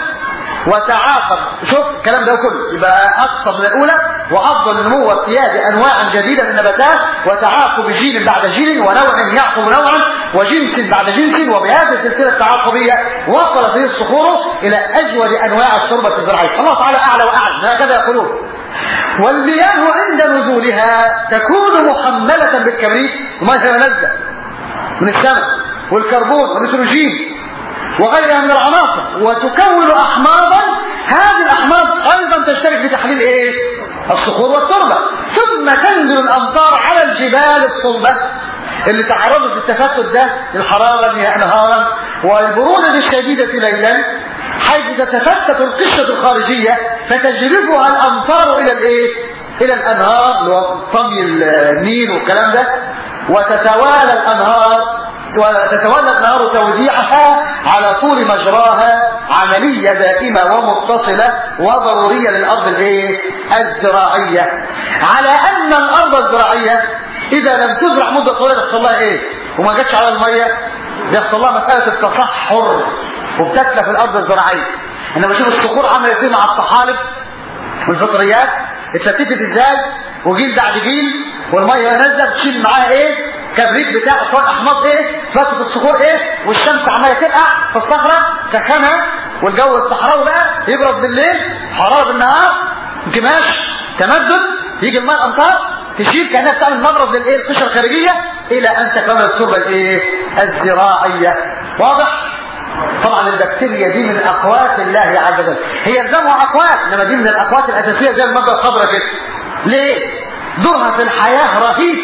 وتعاقب شوف الكلام ده كله يبقى اقصى من الاولى وافضل نمو وارتياد انواع جديده من النباتات وتعاقب جيل بعد جيل ونوع يعقب نوعا وجنس بعد جنس وبهذه السلسله التعاقبيه وصلت هذه الصخور الى اجود انواع التربه الزراعيه الله تعالى اعلى واعلم هكذا يقولون والمياه عند نزولها تكون محمله بالكبريت وما نزل من السماء والكربون والنيتروجين وغيرها من العناصر وتكون احماضا هذه الاحماض ايضا تشترك في تحليل ايه الصخور والتربه ثم تنزل الامطار على الجبال الصلبه اللي تعرضت للتفتت ده للحراره نهارا والبروده الشديده ليلا حيث تتفتت القشره الخارجيه فتجلبها الامطار الى الايه الى الانهار اللي هو طمي النيل والكلام ده وتتوالى الانهار وتتولى النار توديعها على طول مجراها عملية دائمة ومتصلة وضرورية للأرض الايه؟ الزراعية على أن الأرض الزراعية إذا لم تزرع مدة طويلة يحصل لها إيه؟ وما جاتش على المية يحصل لها مسألة التصحر وبتتلف الأرض الزراعية أنا بشوف الصخور عملت إيه مع الطحالب والفطريات اتفتتت ازاي وجيل بعد جيل والميه نازله تشيل معاها ايه كبريت بتاع شويه احماض ايه فتره الصخور ايه والشمس عماله تقع في الصخره سخنها والجو الصحراوي بقى يبرد بالليل حراره بالنهار انكماش تمدد يجي الماء الامطار تشيل كانها بتعمل مبرد للايه القشره الخارجيه الى ان تكون التربه الايه الزراعيه واضح طبعا البكتيريا دي من اقوات الله عز وجل هي الزمها اقوات انما دي من الاقوات الاساسيه زي الماده الخضراء كده ليه دورها في الحياه رهيب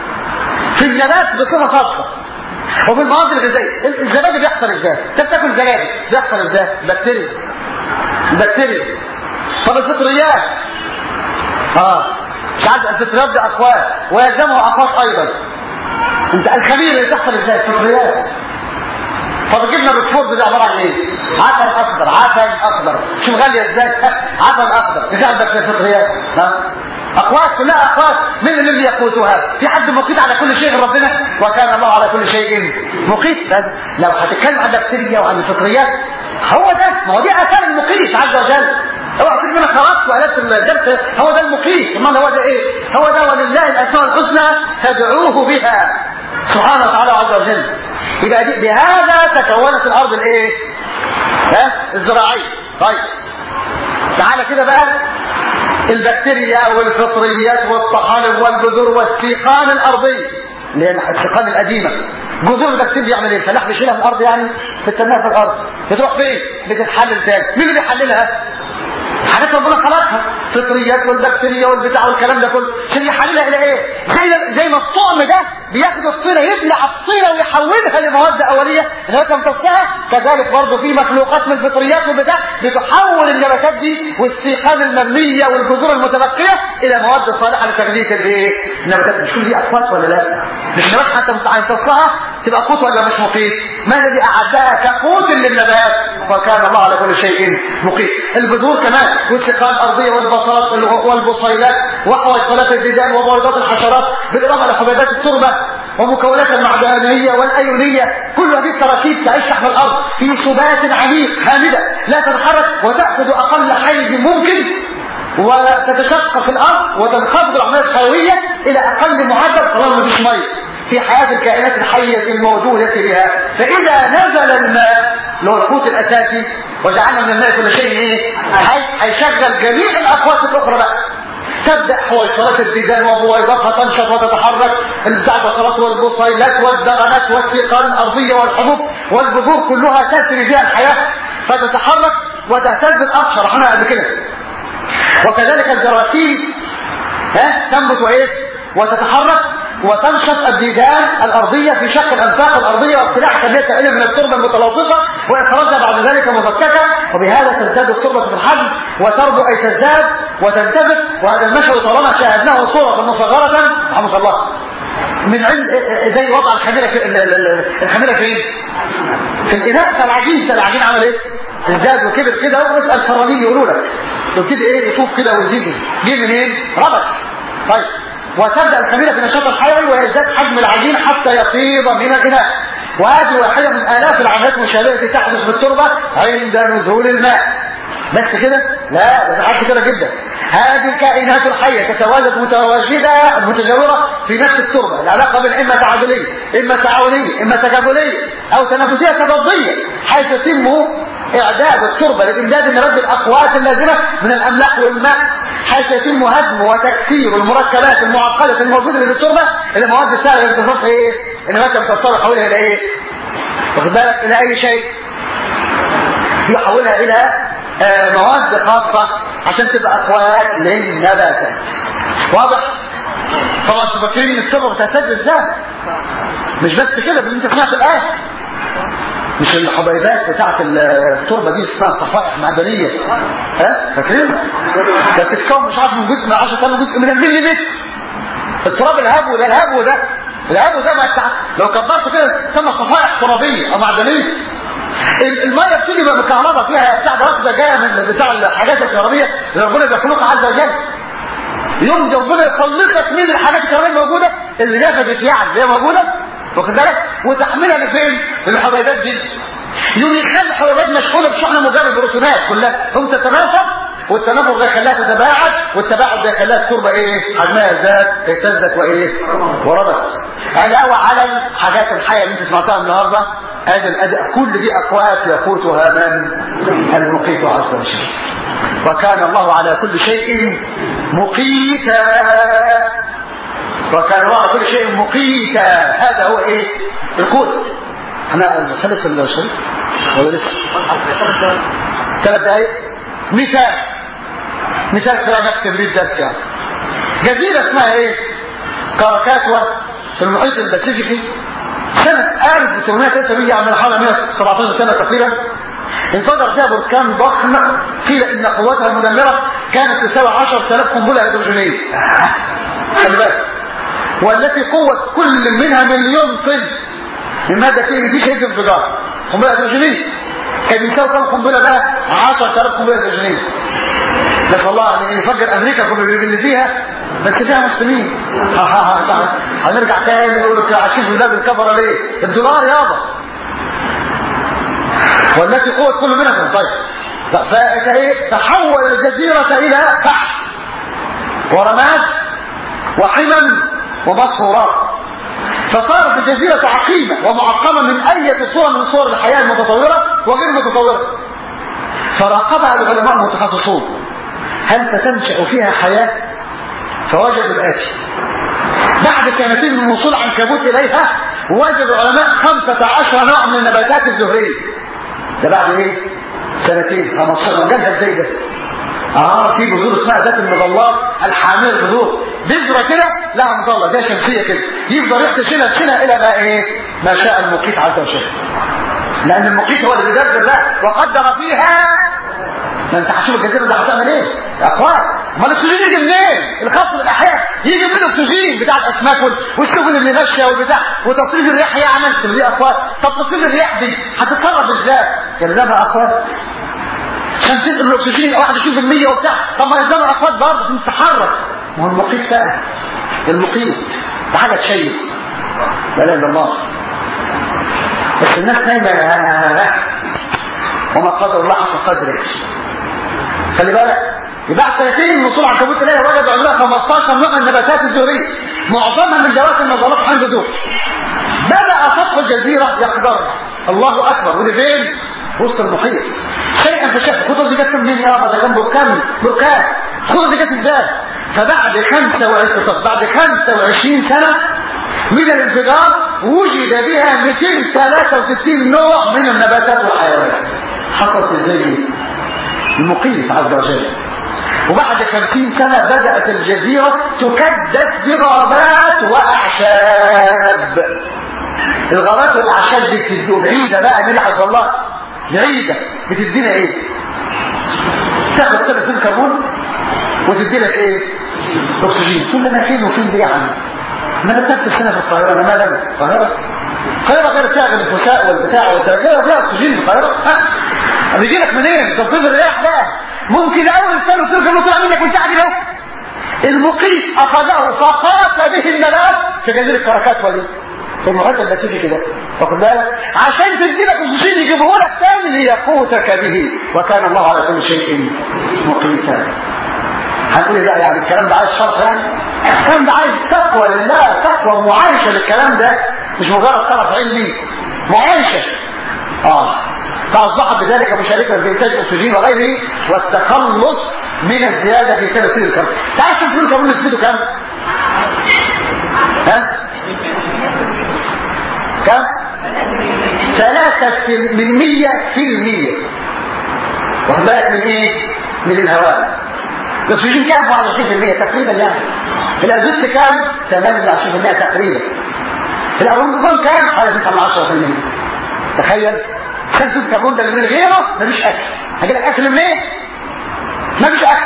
في النبات بصفه خاصه وفي المواد الغذائيه الزبادي بيحصل ازاي انت بتاكل زبادي بيحصل ازاي بكتيريا بكتيريا طب الفطريات اه مش عارف الفطريات دي اقوات ويلزمها اقوات ايضا انت الخميره اللي تحصل ازاي الفطريات طب الجبنه بالفرد دي عباره عن ايه؟ عسل اخضر عسل اخضر شوف غاليه ازاي عسل اخضر ايش عندك في الفطريات؟ اقوات كلها اقوات من الذي يقوتها؟ في حد مقيت على كل شيء غير ربنا وكان الله على كل شيء مقيت لو هتتكلم عن البكتيريا وعن الفطريات هو ده ما هو دي اثار المقيت عز وجل اوعى تقول انا خرجت والفت الجلسه هو ده المقيت امال هو ده ايه؟ هو ده ولله الاسماء الحسنى فادعوه بها سبحانه وتعالى عز وجل يبقى دي بهذا تكونت الارض الايه ها الزراعيه طيب تعالى كده بقى البكتيريا والفطريات والطحالب والبذور والسيقان الارضيه اللي هي السيقان القديمه جذور البكتيريا بيعمل ايه الفلاح بيشيلها من الارض يعني بترميها في الارض بتروح فين بتتحلل تاني مين اللي بيحللها حاجات ربنا خلقها فطريات والبكتيريا والبتاع والكلام ده كله عشان يحللها الى ايه زي زي ما الطعم ده بياخد الطينه يبلع الطينه ويحولها لمواد اوليه لغايه ما تمتصها كذلك برضه في مخلوقات من الفطريات والبتاع بتحول النباتات دي والسيقان المرميه والجذور المتبقيه الى مواد صالحه لتغذيه الايه النباتات مش كل دي اقوات ولا لا مش نبات حتى تمتصها تبقى قوت ولا مش مقيت ما الذي اعدها كقوت للنبات وكان الله على كل شيء مقيت البذور كمان والسقاء الارضيه والبصلات والبصيلات وحويصلات الديدان وبويضات الحشرات بالاضافه لحبيبات التربه ومكونات المعدنيه والايونيه كل هذه التراكيب تعيش تحت الارض في سبات عميق هامده لا تتحرك وتاخذ اقل حيز ممكن وتتشقق الارض وتنخفض الاعمال الحيويه الى اقل معدل طالما مفيش ميه في حياه الكائنات الحيه الموجوده بها فاذا نزل الماء اللي هو القوت الاساسي وجعلنا من الماء كل شيء ايه هيشغل جميع الاقوات الاخرى بقى تبدا حويصلات الديدان وبويضاتها تنشط وتتحرك بتاع البصلات والبصيلات والدغنات والسيقان الارضيه والحبوب والبذور كلها تسري بها الحياه فتتحرك وتهتز الارض شرحناها قبل كده وكذلك الجراثيم ها تنبت وايه وتتحرك وتنشط الديدان الأرضية في شق الأنفاق الأرضية وابتلاع كمية قليلة من التربة المتلاطفة وإخراجها بعد ذلك مفككة وبهذا تزداد التربة في الحجم وتربو أي تزداد وتنتبت وهذا المشهد طالما شاهدناه صورة مصغرة رحمك الله من عند زي وضع الخميرة في الخميرة فين؟ في الإناء بتاع العجين بتاع العجين عمل إيه؟ ازداد وكبر كده واسأل فرانين يقولوا لك يبتدي إيه يطوف كده ويزيد جه منين؟ ربط طيب وتبدا الخميره في النشاط الحيوي ويزداد حجم العجين حتى يفيض من الاناء وهذه واحده من الاف العمليات المشابهه التي تحدث في التربه عند نزول الماء بس كده لا ده حاجه كده جدا هذه الكائنات الحيه تتواجد متواجده متجاوره في نفس التربه العلاقه بين اما تعادليه اما تعاونيه اما تكافليه او تنافسيه تضاديه حيث يتم اعداد التربه لامداد المواد الاقوات اللازمه من الاملاح والماء حيث يتم هدم وتكسير المركبات المعقده الموجوده في التربه الى مواد سهله لامتصاص ايه النبات بتتصرف حولها الى ايه واخد بالك الى اي شيء يحولها الى آه مواد خاصة عشان تبقى أقوات للنباتات واضح؟ طبعا انتوا فاكرين ان التربه بتهتز ازاي؟ مش بس كده باللي انت سمعت الآية مش الحبيبات بتاعت التربه دي اسمها صفائح معدنيه ها فاكرين؟ ده بتتكون مش عارف من جزء من 10 طن جزء من المليمتر التراب الهبو ده الهبو ده الهبو ده ما لو كبرت كده تسمى صفائح ترابيه او معدنيه الميه بتيجي بقى مكهرباء فيها بتاع ده واخده جايه من بتاع الحاجات الكهربيه اللي ربنا بيخلقها عز وجل يوم ربنا يخلصك من الحاجات الكهربائيه الموجوده اللي نفذت يعني اللي هي موجوده واخد بالك وتحملها لفين؟ للحبيبات دي يوم يخلي الحبيبات مشغوله بشحنه موجبه البروتونات كلها هم تتنافر والتنافر ده يخليها تتباعد والتباعد ده يخليها التربه ايه حجمها زاد اهتزت وايه وربت علاوه على الحاجات الحيه اللي انت سمعتها النهارده ادي الاداء كل دي اقوات يفوتها من المقيت عز وجل وكان الله على كل شيء مقيتا وكان الله على كل شيء مقيتا هذا هو ايه الكون احنا خلص الشريط ولا لسه ثلاث دقايق مثال مثال كده نكتب ليه الدرس يعني جزيرة اسمها ايه كاراكاتوا في المحيط الباسيفيكي سنة 1893 يعني حوالي 117 سنة تقريبا انفجر فيها بركان ضخم قيل ان قوتها المدمرة كانت تساوي 10000 قنبلة هيدروجينية خلي بالك والتي قوة كل منها مليون طن من مادة فيه دي شيء انفجار قنبلة هيدروجينية كان يساوي كم قنبلة بقى 10000 قنبلة هيدروجينية نسأل الله ان يفجر امريكا كنا اللي فيها بس فيها مسلمين هنرجع تاني نقول لك عايشين في بلاد الكفره ليه الدولار يابا والتي قوة كل منها طيب فايه تحول الجزيرة الى فحم ورماد وحمم ومصهورات فصارت الجزيرة عقيمة ومعقمة من أي صورة من صور الحياة المتطورة وغير المتطورة فراقبها العلماء المتخصصون هل ستنشأ فيها حياة فوجدوا الآتي بعد سنتين من وصول عنكبوت إليها وجدوا علماء خمسة عشر نوع من النباتات الزهرية ده بعد ايه سنتين 15 جابها ازاي ده اه في بذور اسمها ذات المظلات الحامله البذور بذره كده لها مظله زي شمسيه كده يفضل يغسل شيلها الى ما ايه ما شاء المقيت عز وجل لان المقيت هو اللي بيدبر ده وقدر فيها ما انت هتشوف الجزيره ده هتعمل ايه اقوال امال الاكسجين يجي منين الخاص بالاحياء يجي من الاكسجين بتاع الاسماك والسفن اللي ماشيه والبتاع وتصريف الرياح يعمل تبقى دي اقوال طب تصريف الرياح دي هتتصرف ازاي يلزمها اقوال عشان تنقل الاكسجين 21% وبتاع طب ما يلزمها اقوال برضه تتحرك ما هو المقيت بقى المقيت ده حاجه تشيل لا اله الا الله بس الناس نايمه وما قدر الله حق قدره خلي بالك يبقى سنتين من وصول عنكبوت اليه وجد علماء 15 نوع من النباتات الزهريه معظمها من ذوات النظارات حمل بدون بدا سطح الجزيره يخضر الله اكبر ودي فين وسط المحيط شيئا فشيئا الخطوه دي جت منين يا ده كان بركان بركان الخطوه دي جت ازاي فبعد 25 بعد 25 سنه من الانفجار وجد بها 263 نوع من النباتات والحيوانات حصلت ازاي المقيت عز وجل وبعد خمسين سنة بدأت الجزيرة تكدس بغابات وأعشاب الغابات والأعشاب دي بتدي بعيدة بقى من اللي حصل لها بعيدة بتدينا ايه تاخد ثلاث ثاني كربون وتدي لك ايه اكسجين كل ما فين وفين دي يعني ما انا في السنة في القاهرة انا مالي القاهرة القاهرة غير فيها الانفساء والبتاع والتغيير فيها اكسجين في القاهرة ها بيجي لك منين تصريف الرياح ده ممكن اول ثاني وصول كانوا طلع منك وانت قاعد اهو المقيت اخذه فقاس به الملاك في جزيره الكركات ولي في المغازل البسيطي كده واخد بالك عشان تدي لك اكسجين يجيبه لك تاني ليقوتك به وكان الله على كل شيء مقيتا هتقول لي لا يعني الكلام ده عايز شرح يعني الكلام ده عايز تقوى لله تقوى معايشه للكلام ده مش مجرد طرف علمي معايشه اه فاصبحت بذلك مشاركه في انتاج الاكسجين وغيره والتخلص من الزياده في ثاني اكسيد الكربون تعرف ثاني اكسيد الكربون نسبته كام؟ ها؟ كم؟ ثلاثة من مية في المية واخد بالك من ايه؟ من الهواء الاكسجين كام 21% تقريبا يعني الازوت كام 28% تقريبا الارجون كام حوالي 9 تخيل خمسة الكربون ده من غيره مفيش اكل هجيب لك اكل منين مفيش اكل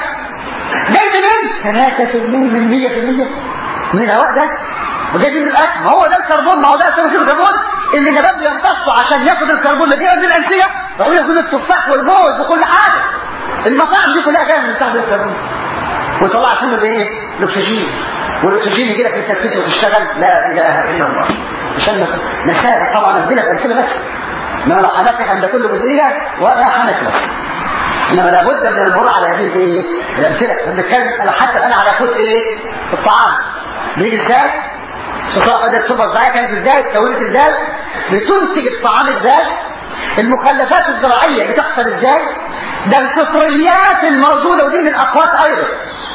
جاي منين 3% من 100% من الهواء ده وجاي من الاكل ما هو ده الكربون ما هو ده ثاني الكربون اللي النبات بيمتصه عشان ياخد الكربون اللي من الانسيه وهو ياخد التفاح والموز وكل حاجه المطاعم دي كلها جايه من تحت الكربون ويطلع منه بايه؟ الاكسجين والاكسجين يجي لك التنفس وتشتغل لا اله الا الله عشان مسائل طبعا ادي لك امثله بس ما لو حنفك عند كل جزئيه ولا حنك بس انما لابد من المرور على هذه الايه؟ الامثله بنتكلم حتى انا على كل ايه؟ الطعام بيجي ازاي؟ ده الصوبة الزراعية كانت ازاي اتكونت ازاي بتنتج الطعام ازاي المخلفات الزراعية بتحصل ازاي ده الفطريات الموجودة ودي من الأقوات أيضا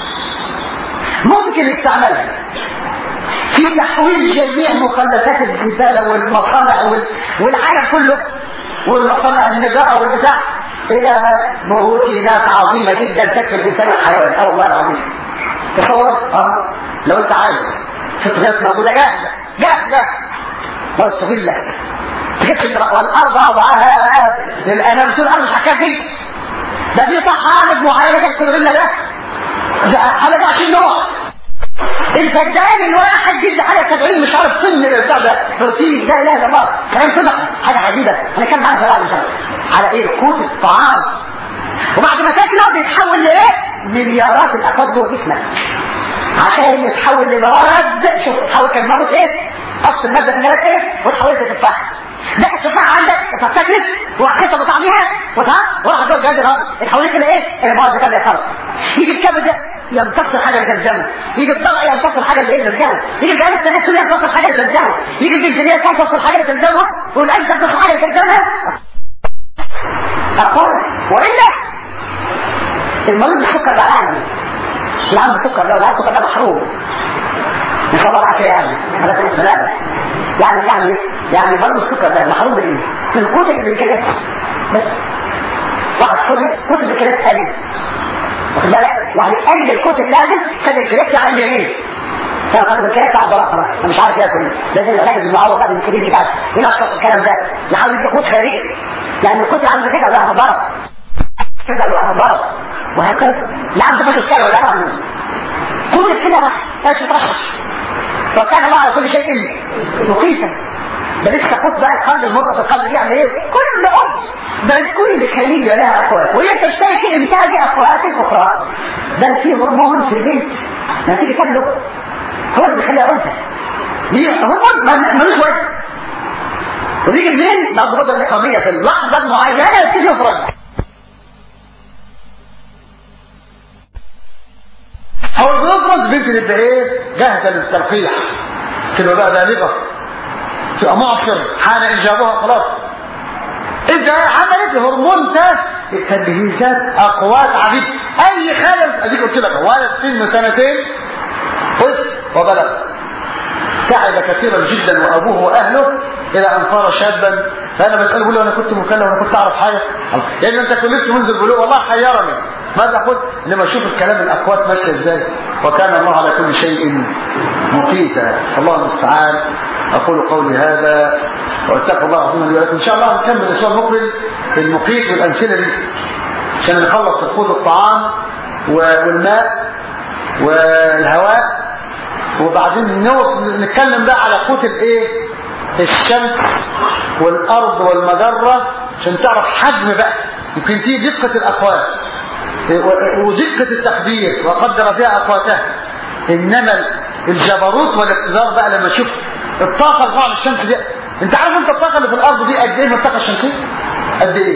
ممكن استعمالها في تحويل جميع مخلفات الزبالة والمصانع وال... والعالم كله والمصانع النجارة والبتاع إلى مهولات عظيمة جدا تكفي الإنسان الحيوان أو الله العظيم تصور اه لو أنت عايز فطريات موجودة جاهزة جاهزة واستغلها تكتب والأرض وضعها للأنام تقول الأرض مش هكفي ده في طحالب معينة تكتب لنا ده ده حاجة 20 نوع الفدان الواحد جدا حاجة 70 مش عارف سن بتاع ده بروتين لا اله الا الله كلام صدق حاجة عجيبة انا كان معايا فلاح مش على ايه قوت الطعام وبعد ما تاكله بيتحول لايه مليارات الاكواد جوه جسمك عشان يتحول لمواد شوف تحول كان مرض ايه اصل الماده في النبات ايه وتحولت لتفاح ده التفاح عندك فتاكلت وحسب بطعمها وتعال وراح جوه الجهاز الهضمي اتحولت لايه المواد كده خلاص يجي الكبد ده يمتص حاجه من الدم يجي الضغط يمتص حاجه اللي الدم يجي الجهاز التنفسي يمتص حاجه من الدم يجي الجنسيه تمتص حاجه من الدم والقلب تمتص حاجه من الدم اقول والا المريض بالسكر ده عالمي اللي عنده سكر ده والعيال سكر ده محروم نسال الله العافيه يعني على كل سلامه يعني يعني يعني برضه السكر ده محروم بايه؟ من قوت الامكانيات بس واحد كتب كتب الامكانيات قليل واخد بالك؟ يعني قلل الكتب لازم خد الامكانيات يعني ايه؟ كان خد الامكانيات بتاع البراءه خلاص انا مش عارف ياكل لازم يركز المعوض بعد الكريم بتاعته ينشط الكلام ده يحاول يدي قوت خارجي يعني الكتب عنده كده لها ضرر كده لها ضرر وهكذا لا عنده بس الكلام ولا عنده كل كده ما تترشح وكان الله على كل شيء مقيتا ده لسه خد بقى القلب المرة في القلب يعمل ايه كل ام بل كل كلية لها اخوات وهي تشترك انتاج اخوات اخرى بل في هرمون في البنت لما تيجي تبلغ هو اللي بيخليها انثى هرمون ملوش وزن وبيجي منين؟ بعد الغدة الإقامية في اللحظة المعينة يبتدي يفرز اول ما يفرز بنت تبقى ايه جاهزه للتلقيح تبقى بقى بالغه تبقى معصر حان انجابها خلاص اذا عملت هرمون ده تجهيزات اقوات عديد اي خلل اديك قلت لك ولد سنه سنتين طفل وبلغ تعب كثيرا جدا وابوه واهله الى ان صار شابا فانا بساله بقول له انا كنت مكلف وانا كنت اعرف حاجه يعني انت كنت لسه منذ البلوغ والله حيرني ماذا قلت لما اشوف الكلام الاقوات ماشيه ازاي وكان الله على كل شيء مقيتا الله المستعان اقول قولي هذا واستغفر الله العظيم لي ولكم ان شاء الله نكمل الاسبوع المقبل في المقيت والامثله دي عشان نخلص القوت الطعام والماء والهواء وبعدين نوصل نتكلم بقى على قوت الايه الشمس والارض والمجره عشان تعرف حجم بقى يمكن دي دقه الاقوات ودقه التقدير وقدر فيها اقواتها انما الجبروت والاقتدار بقى لما اشوف الطاقه اللي طالعه من الشمس دي انت عارف انت الطاقه اللي في الارض دي قد ايه من الطاقه الشمسيه قد ايه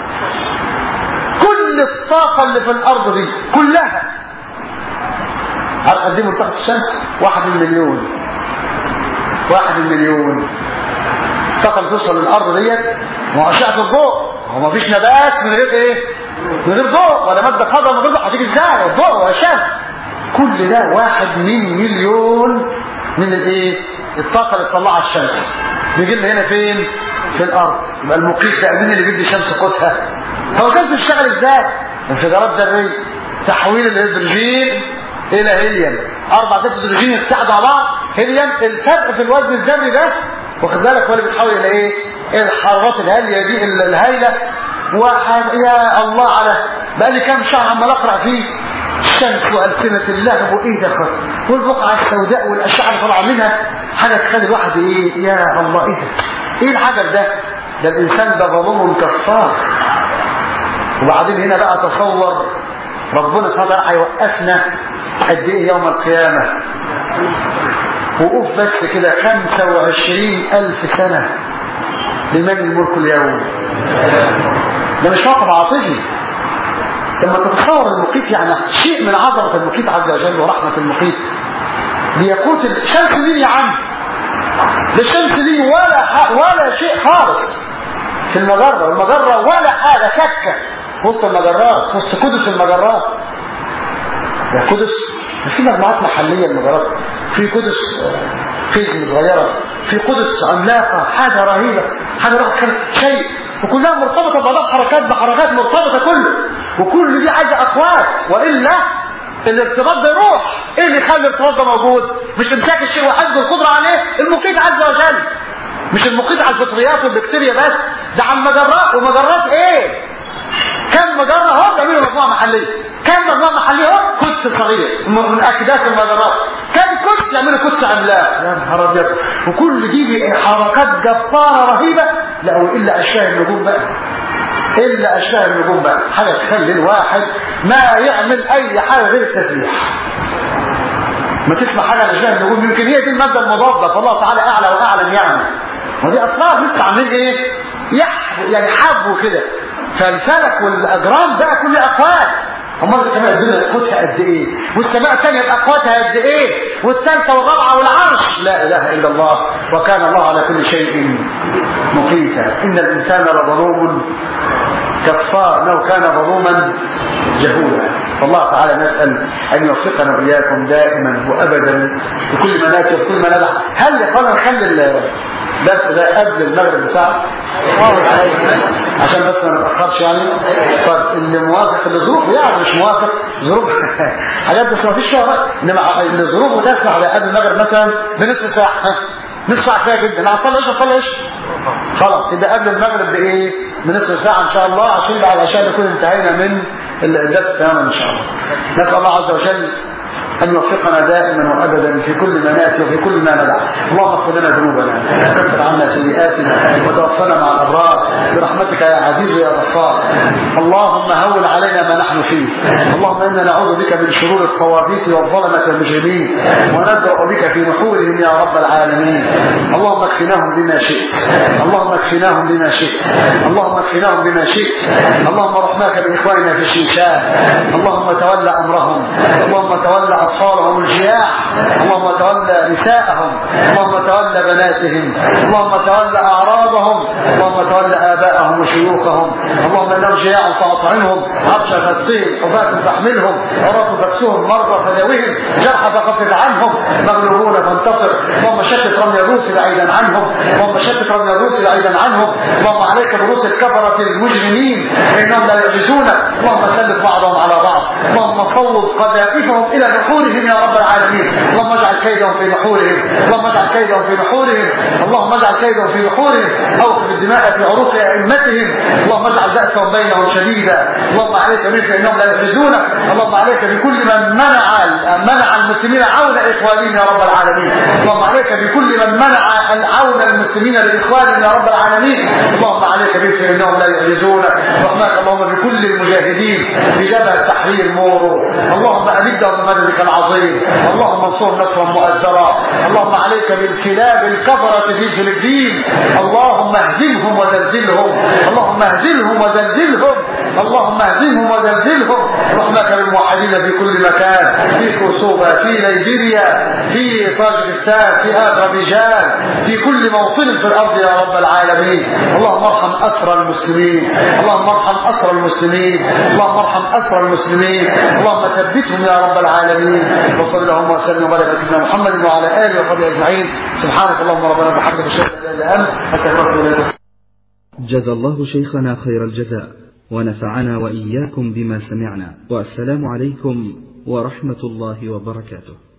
كل الطاقه اللي في الارض دي كلها عارف قد ايه من طاقه الشمس واحد من مليون واحد من مليون الطاقه اللي توصل للارض ديت ما هو اشعه الضوء هو ما فيش نبات من غير ايه من غير ضوء ولا ماده خضراء من غير ضوء هتيجي ازاي الضوء والشمس كل ده واحد من مليون من الايه الطاقه اللي تطلعها الشمس بيجي لنا هنا فين في الارض يبقى المقيت ده مين اللي بيدي الشمس قوتها هو الشمس بتشتغل ازاي انفجارات ذريه تحويل الهيدروجين الى هيليوم اربع ذات هيدروجين يتحدوا على بعض هيليوم الفرق في الوزن الذري ده واخد بالك هو اللي بيتحول الى ايه الحرارات الهاليه دي الهايله ويا الله على بقى لي كام شهر عمال اقرا فيه الشمس والسنه اللهب وايه ده خط والبقعه السوداء والاشعه اللي طالعه منها حاجه تخلي الواحد ايه يا الله ايه ده ايه الحجر ده ده الانسان ده ظلوم كفار وبعدين هنا بقى تصور ربنا سبحانه وتعالى هيوقفنا قد ايه يوم القيامه وقوف بس كده 25 ألف سنة لمن الملك اليوم ده مش موقف عاطفي لما تتصور المقيت يعني شيء من عظمة المقيت عز وجل ورحمة المقيت ليقوت الشمس دي يا عم ده الشمس دي ولا ولا شيء خالص في المجرة المجرة ولا حاجة شكة وسط المجرات وسط قدس المجرات يا قدس في مجموعات محلية المجرات في قدس فيزم صغيرة في قدس عملاقة حاجة رهيبة حاجة رهيبة شيء وكلها مرتبطة ببعضها حركات بحركات مرتبطة كله وكل دي عايزة أقوات وإلا الارتباط ده يروح ايه اللي يخلي الارتباط ده موجود مش امساك الشيء وحد القدرة عليه المقيت عز وجل مش المقيت على الفطريات والبكتيريا بس ده على المجرات ومجرات ايه كم مجرة اهو بيعملوا مجموعة محلية كم مجموعة محلية اهو قدس صغير من اكداس المجرات كم قدس يعملوا قدس عملاق يا نهار ابيض وكل دي حركات جبارة رهيبة لا الا اشباه النجوم بقى الا اشباه النجوم بقى حاجة تخلي الواحد ما يعمل اي حاجة غير التسبيح ما تسمع حاجة عن اشباه النجوم يمكن هي دي المادة المضادة فالله تعالى اعلى واعلم يعني ودي اسرار لسه عاملين ايه يحبوا يعني حبوا كده فالفلك والاجرام بقى كل اقوات امال السماء الدنيا قوتها قد ايه والسماء الثانيه اقواتها قد ايه والثالثه والرابعه والعرش لا اله الا الله وكان الله على كل شيء مقيتا ان الانسان لظلوم كفار لو كان ظلوما جهولا فالله تعالى نسال ان يوفقنا واياكم دائما وابدا في كل ما ناتي وفي كل ما ندع هل يا اخوانا نخلي الدرس ده قبل المغرب بساعه عشان بس ما نتاخرش يعني فاللي موافق لظروف يعني مش موافق ظروف حاجات بس ما فيش فيها وقت انما الظروف تسمح قبل المغرب مثلا بنصف ساعه نصف ساعه كفايه جدا هتصلي ايش هتصلي ايش خلاص يبقى قبل المغرب بايه بنصف ساعه ان شاء الله عشان بعد العشاء نكون انتهينا من الدرس تماما ان شاء الله نسال الله عز وجل أن يوفقنا دائما وأبدا في كل ما ناتي وفي كل ما ندع اللهم اغفر لنا ذنوبنا وكفر عنا سيئاتنا وتوفنا مع الأبرار برحمتك يا عزيز يا غفار اللهم هون علينا ما نحن فيه اللهم إنا نعوذ بك من شرور الطواغيت والظلمة والمجرمين وندعو بك في نحورهم يا رب العالمين اللهم اكفناهم بما شئت اللهم اكفناهم بما شئت اللهم اكفناهم بما شئت اللهم رحماك بإخواننا في الشيشان اللهم تولى أمرهم اللهم تولى أطفالهم الجياع اللهم تولى نساءهم اللهم تولى بناتهم اللهم تولى أعراضهم اللهم تولى آباءهم وشيوخهم اللهم إنهم جياع فأطعمهم عطش فاسقهم حفاة فاحملهم عراة فاكسوهم مرضى فداوهم جرحى فخفف عنهم مغلوبون فانتصر اللهم شتت رمي الروس بعيدا عنهم اللهم شتت رمي الروس بعيدا عنهم اللهم عليك برؤوس الكفرة المجرمين فإنهم لا يعجزونك اللهم سلط بعضهم على بعض اللهم صوب قذائفهم إلى نحورهم يا رب العالمين اللهم اجعل كيدهم في نحورهم اللهم اجعل كيدهم في نحورهم اللهم اجعل كيدهم في نحورهم اوقف الدماء في عروق ائمتهم اللهم اجعل بأسهم بينهم شديدا اللهم عليك بك فانهم لا يحرجونك اللهم عليك بكل من منع منع المسلمين عون اخوانهم يا رب العالمين اللهم عليك بكل من منع عون المسلمين لاخوانهم يا رب العالمين اللهم عليك بك فانهم لا يعجزونك رحمك اللهم بكل المجاهدين في جبهه تحرير مورو اللهم امد أيدهم بمددك العظيم اللهم انصر نصرا مؤزرا اللهم عليك بالكلاب الكفرة في فلسطين اللهم اهزمهم وزلزلهم اللهم اهزمهم وزلزلهم اللهم اهزمهم وزلزلهم رحمك بالموحدين في كل مكان في كوسوفا في ليبيريا في طاجكستان في اذربيجان في كل موطن في الارض يا رب العالمين اللهم ارحم اسرى المسلمين اللهم ارحم اسرى المسلمين اللهم ارحم اسرى المسلمين اللهم ثبتهم يا رب العالمين وصلى اللهم وسلم وبارك على سيدنا محمد وعلى اله وصحبه اجمعين سبحانك اللهم ربنا وبحمدك اشهد ان لا اله الا انت استغفرك واتوب اليك جزى الله شيخنا خير الجزاء ونفعنا وإياكم بما سمعنا والسلام عليكم ورحمة الله وبركاته